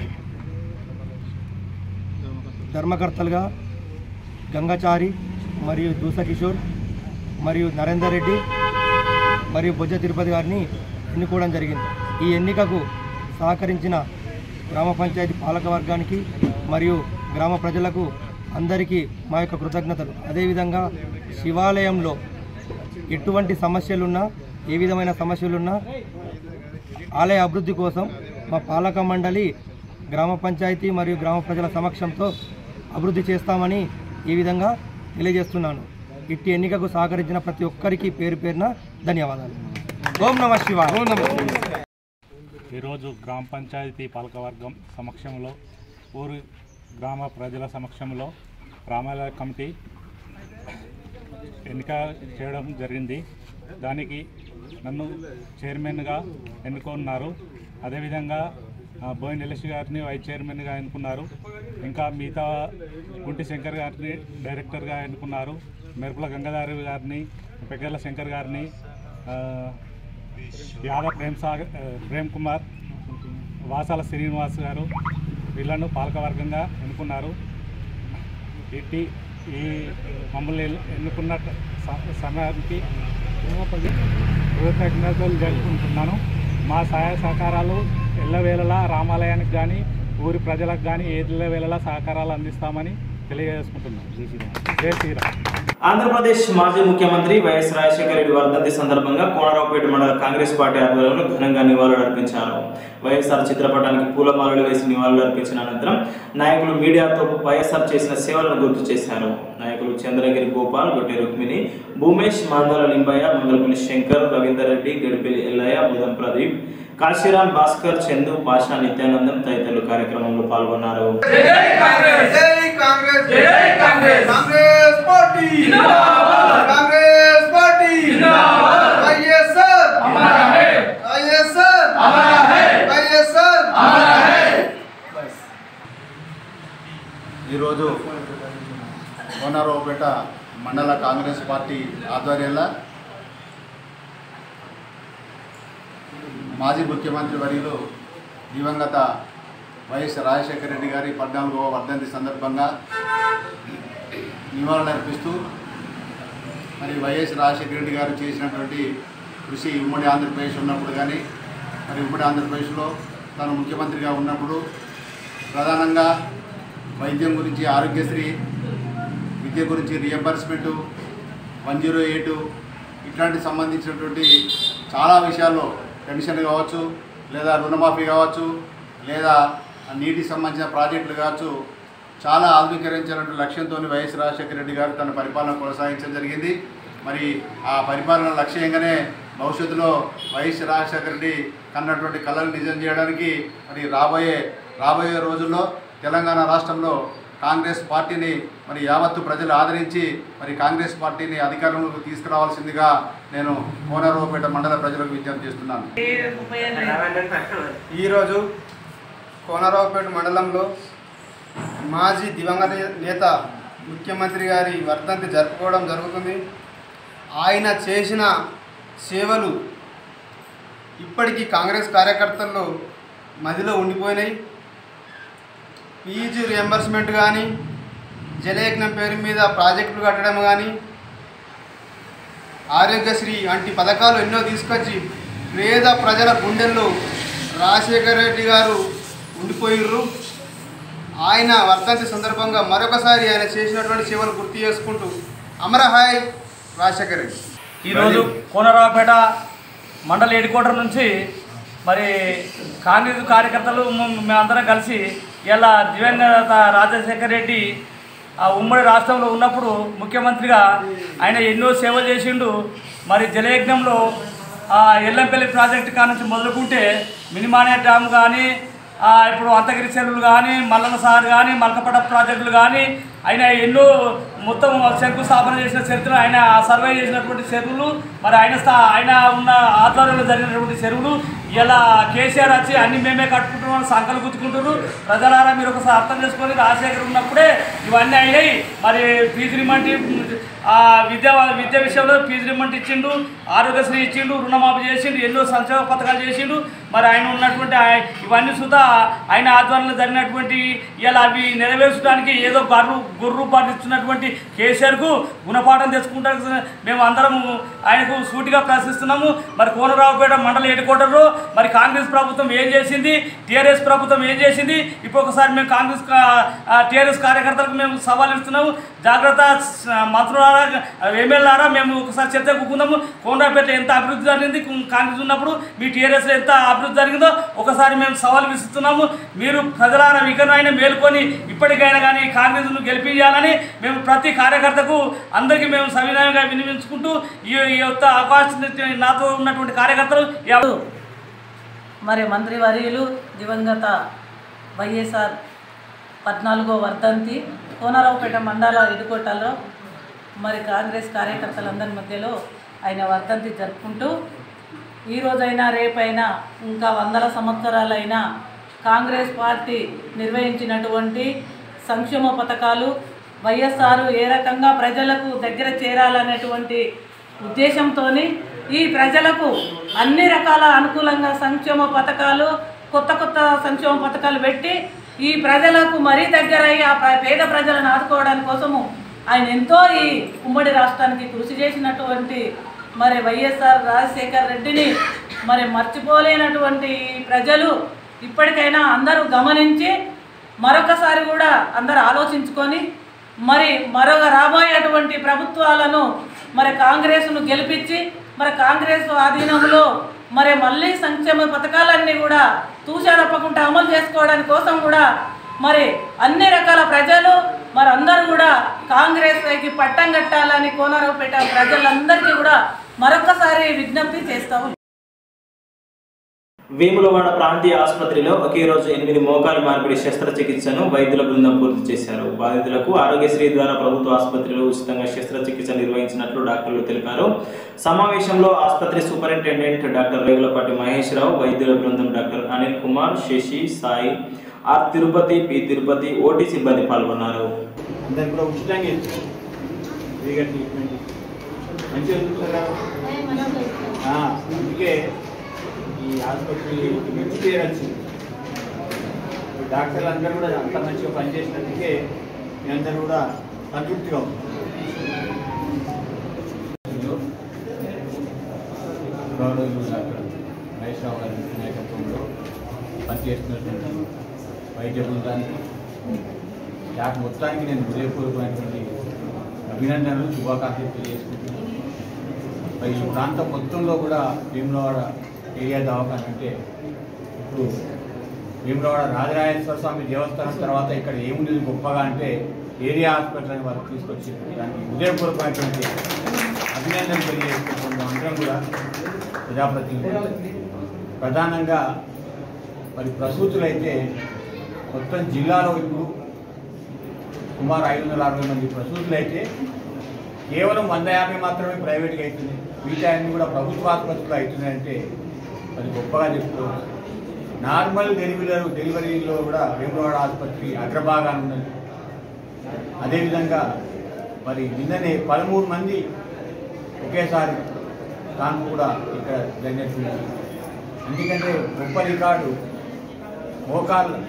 ధర్మకర్తలుగా గంగాచారి మరియు దూస కిషోర్ మరియు నరేందర్ రెడ్డి మరియు బొజ్జ తిరుపతి గారిని ఎన్నుకోవడం జరిగింది ఈ ఎన్నికకు సహకరించిన గ్రామ పంచాయతీ పాలక వర్గానికి మరియు గ్రామ ప్రజలకు అందరికీ మా యొక్క కృతజ్ఞతలు అదేవిధంగా శివాలయంలో ఎటువంటి సమస్యలున్నా ఏ విధమైన సమస్యలున్నా ఆలయ అభివృద్ధి కోసం మా పాలక మండలి గ్రామ పంచాయతీ మరియు గ్రామ ప్రజల సమక్షంతో అభివృద్ధి చేస్తామని ఈ విధంగా తెలియజేస్తున్నాను ఇట్టి ఎన్నికకు సహకరించిన ప్రతి ఒక్కరికి పేరు పేరున ధన్యవాదాలు ఓం నమ శివాయ ఓం నమ ఈరోజు గ్రామ పంచాయతీ పాలకవర్గం సమక్షంలో ఊరు గ్రామ ప్రజల సమక్షంలో రామాలయ కమిటీ ఎన్నిక చేయడం జరిగింది దానికి నన్ను చైర్మన్గా ఎన్నుకున్నారు అదేవిధంగా ఆ, బోయిన్ ఎలసి గారిని వైస్ చైర్మన్గా ఎన్నుకున్నారు ఇంకా మిగతా గుంటి శంకర్ గారిని డైరెక్టర్గా ఎన్నుకున్నారు మెరుపుల గంగాధారి గారిని పెగ్గర్ల శంకర్ గారిని ఆ, యాదవ్ ప్రేమ్ సాగర్ ఆ, ప్రేమ్ కుమార్ వాసాల శ్రీనివాస్ గారు వీళ్ళను పాలకవర్గంగా ఎన్నుకున్నారు ఇట్టి ఈ మమ్మల్ని ఎన్నుకున్న స- సమయానికి కృతజ్ఞతలు జరుపుకుంటున్నాను మా సహాయ సహకారాలు ఎల్లవేళలా రామాలయానికి కానీ ఊరి ప్రజలకు కానీ ఎల్లవేళలా సహకారాలు అందిస్తామని తెలియజేసుకుంటున్నాను జై శ్రీరామ్ జై శ్రీరామ్ ఆంధ్రప్రదేశ్ మాజీ ముఖ్యమంత్రి వైఎస్ రాజశేఖర రెడ్డి వర్ధంతి సందర్భంగా కోనరావుపేట మండల కాంగ్రెస్ పార్టీ ఆధ్వర్యంలో ఘనంగా నివాళులర్పించారు వైఎస్ఆర్ చిత్రపటానికి పూలమాలలు వేసి నివాళులర్పించిన అనంతరం నాయకులు మీడియాతో వైఎస్ఆర్ చేసిన సేవలను గుర్తు చేశారు నాయకులు చంద్రగిరి గోపాల్ గొట్టె రుక్మిణి భూమేష్ మాందాల లింబయ్య మంగళపల్లి శంకర్ రవీందర్ రెడ్డి గడిపల్లి ఎల్లయ్య బుధం ప్రదీప్ కాశీరాం భాస్కర్ చందు పాషా నిత్యానందం తదితరులు కార్యక్రమంలో పాల్గొన్నారు Congress party Congress party YSR YSR YSR ఈరోజు కోనరావుపేట మండల కాంగ్రెస్ పార్టీ ఆధ్వర్యంలో మాజీ ముఖ్యమంత్రి వర్యులు దివంగత వైఎస్ రాజశేఖర రెడ్డి గారి పద్నాలుగవ వర్ధంతి సందర్భంగా నివాళులర్పిస్తూ మరి వైఎస్ రాజశేఖర రెడ్డి గారు చేసినటువంటి కృషి ఉమ్మడి ఆంధ్రప్రదేశ్ ఉన్నప్పుడు కానీ మరి ఉమ్మడి ఆంధ్రప్రదేశ్లో తాను ముఖ్యమంత్రిగా ఉన్నప్పుడు ప్రధానంగా వైద్యం గురించి ఆరోగ్యశ్రీ విద్య గురించి రియంబర్స్మెంటు వన్ జీరో ఎయిట్ ఇట్లాంటి సంబంధించినటువంటి చాలా విషయాల్లో పెన్షన్ కావచ్చు లేదా రుణమాఫీ కావచ్చు లేదా నీటికి సంబంధించిన ప్రాజెక్టులు కావచ్చు చాలా ఆధునీకరించాలనే లక్ష్యంతో వైఎస్ రాజశేఖర రెడ్డి గారు తన పరిపాలన కొనసాగించడం జరిగింది మరి ఆ పరిపాలన లక్ష్యంగానే భవిష్యత్తులో వైఎస్ రాజశేఖర రెడ్డి కన్నటువంటి కళలు నిజం చేయడానికి మరి రాబోయే రాబోయే రోజుల్లో తెలంగాణ రాష్ట్రంలో కాంగ్రెస్ పార్టీని మరి యావత్తు ప్రజలు ఆదరించి మరి కాంగ్రెస్ పార్టీని అధికారంలోకి తీసుకురావాల్సిందిగా నేను కోనరావుపేట మండల ప్రజలకు విజ్ఞప్తి చేస్తున్నాను ఈరోజు కోనరావుపేట మండలంలో మాజీ దివంగత నేత ముఖ్యమంత్రి గారి వర్ధంతి జరుపుకోవడం జరుగుతుంది ఆయన చేసిన సేవలు ఇప్పటికీ కాంగ్రెస్ కార్యకర్తల్లో మదిలో ఉండిపోయినాయి ఫీజు రియంబర్స్మెంట్ కానీ జలయజ్ఞం పేరు మీద ప్రాజెక్టులు కట్టడం కానీ ఆరోగ్యశ్రీ వంటి పథకాలు ఎన్నో తీసుకొచ్చి పేద ప్రజల గుండెల్లో రాజశేఖర రెడ్డి గారు ఉండిపోయిర్రు ఆయన వర్ధంతి సందర్భంగా మరొకసారి ఆయన చేసినటువంటి సేవలు గుర్తు చేసుకుంటూ అమరహాయ్ రాజశేఖర రెడ్డి ఈరోజు కోనరావుపేట మండల హెడ్ క్వార్టర్ నుంచి మరి కాంగ్రెస్ కార్యకర్తలు మ- మేమందరం కలిసి ఇలా దివంగత రాజశేఖర రెడ్డి ఆ ఉమ్మడి రాష్ట్రంలో ఉన్నప్పుడు ముఖ్యమంత్రిగా ఆయన ఎన్నో సేవలు చేసిండు మరి జలయజ్ఞంలో ఆ ఎల్లంపల్లి ప్రాజెక్టు కాడ నుంచి మొదలుకుంటే మినిమానే డ్యామ్ కానీ ఆ, ఇప్పుడు అంతగిరి చెరువులు కానీ మల్లన సార్ కానీ మల్కపట ప్రాజెక్టులు కానీ ఆయన ఎన్నో మొత్తం శంకుస్థాపన చేసిన చరిత్ర ఆయన సర్వే చేసినటువంటి చెరువులు మరి ఆయన స్థా ఆయన ఉన్న ఆధ్వర్యంలో జరిగినటువంటి చెరువులు ఇలా కేసీఆర్ వచ్చి అన్ని మేమే కట్టుకుంటున్నాం సంకలు గుర్తుకుంటున్నారు ప్రజలారా మీరు ఒకసారి అర్థం చేసుకొని రాజశేఖర్ ఉన్నప్పుడే ఇవన్నీ అయినాయి మరి ఫీజు రిమంట్ ఆ విద్య విద్య విషయంలో ఫీజు రిమంట్ ఇచ్చిండు ఆరోగ్యశ్రీ ఇచ్చిండు రుణమాఫీ చేసిండు ఎన్నో సంక్షేమ పథకాలు చేసిండు మరి ఆయన ఉన్నటువంటి ఆయ- ఇవన్నీ సుతా ఆయన ఆధ్వర్యంలో జరిగినటువంటి ఇలా అవి నెరవేర్చడానికి ఏదో గర్రు గుర్రు పాటిస్తున్నటువంటి కేసీఆర్కు గుణపాఠం తెచ్చుకుంటానికి మేము అందరం ఆయనకు సూటిగా ప్రశ్నిస్తున్నాము మరి కోనరావుపేట మండల హెడ్కోటర్లో మరి కాంగ్రెస్ ప్రభుత్వం ఏం చేసింది టీఆర్ఎస్ ప్రభుత్వం ఏం చేసింది ఇప్పుడు ఒకసారి మేము కాంగ్రెస్ టీఆర్ఎస్ కార్యకర్తలకు మేము సవాల్ ఇస్తున్నాము జాగ్రత్త స- మంత్రులారా ఎమ్మెల్యేలారా మేము ఒకసారి చర్చ కూకుందాము కోనరావుపేట ఎంత అభివృద్ధి జరిగింది కాంగ్రెస్ ఉన్నప్పుడు మీ టీఆర్ఎస్లో ఎంత అభివృద్ధి జరిగిందో ఒకసారి మేము సవాల్ విసుస్తున్నాము మీరు ప్రజలారా వికరైనా మేలుకొని ఇప్పటికైనా కానీ కాంగ్రెస్ను గెలిపించాలని మేము ప్రతి కార్యకర్తకు అందరికీ మేము సవినయంగా వినిపించుకుంటూ ఈ ఈ యొక్క అవకాశం ఇచ్చిన నాతో ఉన్నటువంటి కార్యకర్తలు ఎవ- మరి మంత్రివర్యులు దివంగత వైఎస్ఆర్ పద్నాలుగో వర్ధంతి కోనరావుపేట మండల ఎదుకోటలో మరి కాంగ్రెస్ కార్యకర్తలందరి మధ్యలో ఆయన వర్ధంతి జరుపుకుంటూ ఈ రోజైనా రేపైనా ఇంకా వందల సంవత్సరాలైనా కాంగ్రెస్ పార్టీ నిర్వహించినటువంటి సంక్షేమ పథకాలు వైఎస్ఆర్ ఏ రకంగా ప్రజలకు దగ్గర చేరాలనేటువంటి ఉద్దేశంతో ఈ ప్రజలకు అన్ని రకాల అనుకూలంగా సంక్షేమ పథకాలు కొత్త కొత్త సంక్షేమ పథకాలు పెట్టి ఈ ప్రజలకు మరీ దగ్గరయ్యి ఆ ప్ర- పేద ప్రజలను ఆదుకోవడానికి కోసము ఆయన ఎంతో ఈ ఉమ్మడి రాష్ట్రానికి కృషి చేసినటువంటి మరి వైఎస్ఆర్ రాజశేఖర్ రెడ్డిని మరి మర్చిపోలేనటువంటి ఈ ప్రజలు ఇప్పటికైనా అందరూ గమనించి మరొకసారి కూడా అందరూ ఆలోచించుకొని మరి మరొక రాబోయేటువంటి ప్రభుత్వాలను మరి కాంగ్రెస్ను గెలిపించి మరి కాంగ్రెస్ ఆధీనంలో మరి మళ్ళీ సంక్షేమ పథకాలన్నీ కూడా తూచా తప్పకుండా అమలు చేసుకోవడానికి కోసం కూడా మరి అన్ని రకాల ప్రజలు మరి అందరూ కూడా కాంగ్రెస్ వైపు పట్టం కట్టాలని కోనరావుపేట ప్రజలందరికీ కూడా మరొకసారి విజ్ఞప్తి చేస్తాము వేములవాడ ప్రాంతీయ ఆసుపత్రిలో ఒకే రోజు ఎనిమిది మోకాలు మార్పిడి శస్త్రచికిత్సను వైద్యుల బృందం పూర్తి చేశారు బాధితులకు ఆరోగ్యశ్రీ ద్వారా ప్రభుత్వ ఆసుపత్రిలో ఉచితంగా శస్త్రచికిత్స నిర్వహించినట్లు డాక్టర్లు తెలిపారు సమావేశంలో ఆసుపత్రి సూపరింటెండెంట్ డాక్టర్ రేగులపాటి మహేష్ రావు వైద్యుల బృందం doctor Anil Kumar Sashi Sai R Tirupati P Tirupati OT సిబ్బంది పాల్గొన్నారు అందరికి కూడా ఉచితంగా ఇచ్చారు ఫ్రీగా ట్రీట్మెంట్ మంచిగా చూస్తారా ఆ, అందుకే ఈ ఆసుపత్రి మంచి పేరు వచ్చింది ఈ డాక్టర్లు అందరూ కూడా అంత మంచిగా పనిచేసినందుకే మీ అందరూ కూడా సంతృప్తిగా ఉంది గౌరవులు డాక్టర్ మహేష్ రావు గారి నాయకత్వంలో పనిచేస్తున్నటువంటి వైద్య బృందానికి స్టాఫ్ మొత్తానికి నేను హృదయపూర్వకమైనటువంటి అభినందనలు శుభాకాంక్షలు తెలియజేసుకుంటున్నాను మరి ఈ ప్రాంతం మొత్తంలో కూడా భీమలవాడ ఏరియా దవాఖాన అంటే ఇప్పుడు భీమలవాడ రాజరాజేశ్వర స్వామి దేవస్థానం తర్వాత ఇక్కడ ఏముండేది గొప్పగా అంటే ఏరియా హాస్పిటల్ అని వారు తీసుకొచ్చి దానికి హృదయపూర్వకమైనటువంటి అభినందనలు తెలియజేసుకుంటున్నాం అందరం కూడా ప్రజాప్రతినిధులు ప్రధానంగా మరి ప్రసూతులైతే మొత్తం జిల్లాలో ఇప్పుడు సుమారు ఐదు వందల అరవై మంది ప్రసూతులు అయితే కేవలం వంద యాభై మాత్రమే ప్రైవేట్గా అవుతుంది మిగతా అన్ని కూడా ప్రభుత్వ ఆసుపత్రులు అవుతున్నాయంటే అది గొప్పగా చెప్పుకోవచ్చు నార్మల్ డెలివరీ డెలివరీలో కూడా వేములవాడ ఆసుపత్రి అగ్రభాగాన్ని ఉన్నది అదేవిధంగా మరి నిన్ననే పదమూడు మంది ఒకేసారి కాన్పు కూడా ఇక్కడ జరిగినట్టుంది ఎందుకంటే గొప్ప రికార్డు మోకాళ్ళు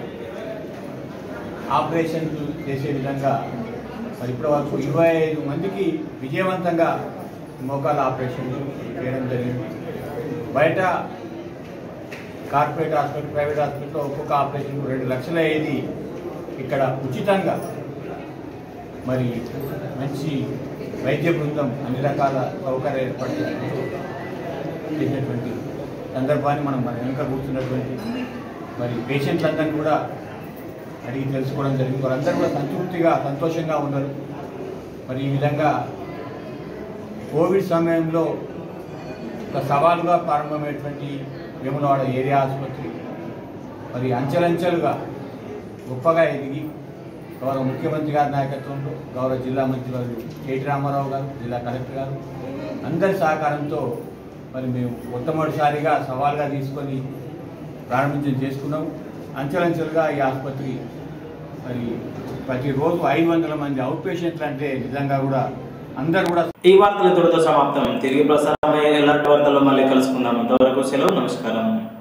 ఆపరేషన్ చేసే విధంగా మరి ఇప్పటి వరకు ఇరవై ఐదు మందికి విజయవంతంగా మోకాళ్ళ ఆపరేషన్ చేయడం జరిగింది బయట కార్పొరేట్ హాస్పిటల్ ప్రైవేట్ హాస్పిటల్లో ఒక్కొక్క ఆపరేషన్ రెండు లక్షలు అయ్యేది ఇక్కడ ఉచితంగా మరి మంచి వైద్య బృందం అన్ని రకాల సౌకర్యాలు ఏర్పాటు చేసుకుంటూ చేసినటువంటి సందర్భాన్ని మనం మన వెనుక కూర్చున్నటువంటి మరి పేషెంట్లందరినీ కూడా అడిగి తెలుసుకోవడం జరిగింది వారందరూ కూడా సంతృప్తిగా సంతోషంగా ఉన్నారు మరి ఈ విధంగా కోవిడ్ సమయంలో ఒక సవాలుగా ప్రారంభమైనటువంటి వేములవాడ ఏరియా ఆసుపత్రి మరి అంచెలంచెలుగా గొప్పగా ఎదిగి గౌరవ ముఖ్యమంత్రి గారి నాయకత్వంలో గౌరవ జిల్లా మంత్రి గారు కేటీ రామారావు గారు జిల్లా కలెక్టర్ గారు అందరి సహకారంతో మరి మేము మొట్టమొదటిసారిగా సవాల్గా తీసుకొని ప్రారంభించడం చేసుకున్నాం అంచెలంచెలుగా ఈ ఆసుపత్రి మరి ప్రతిరోజు ఐదు వందల మంది అవుట్ పేషెంట్లు అంటే నిజంగా కూడా అందరూ కూడా ఈ వార్తలు ఇంతటితో సమాప్తం తిరిగి ప్రసారమయ్యే ఎలాంటి వార్తల్లో మళ్ళీ కలుసుకుందాం ఇంతవరకు సెలవు నమస్కారం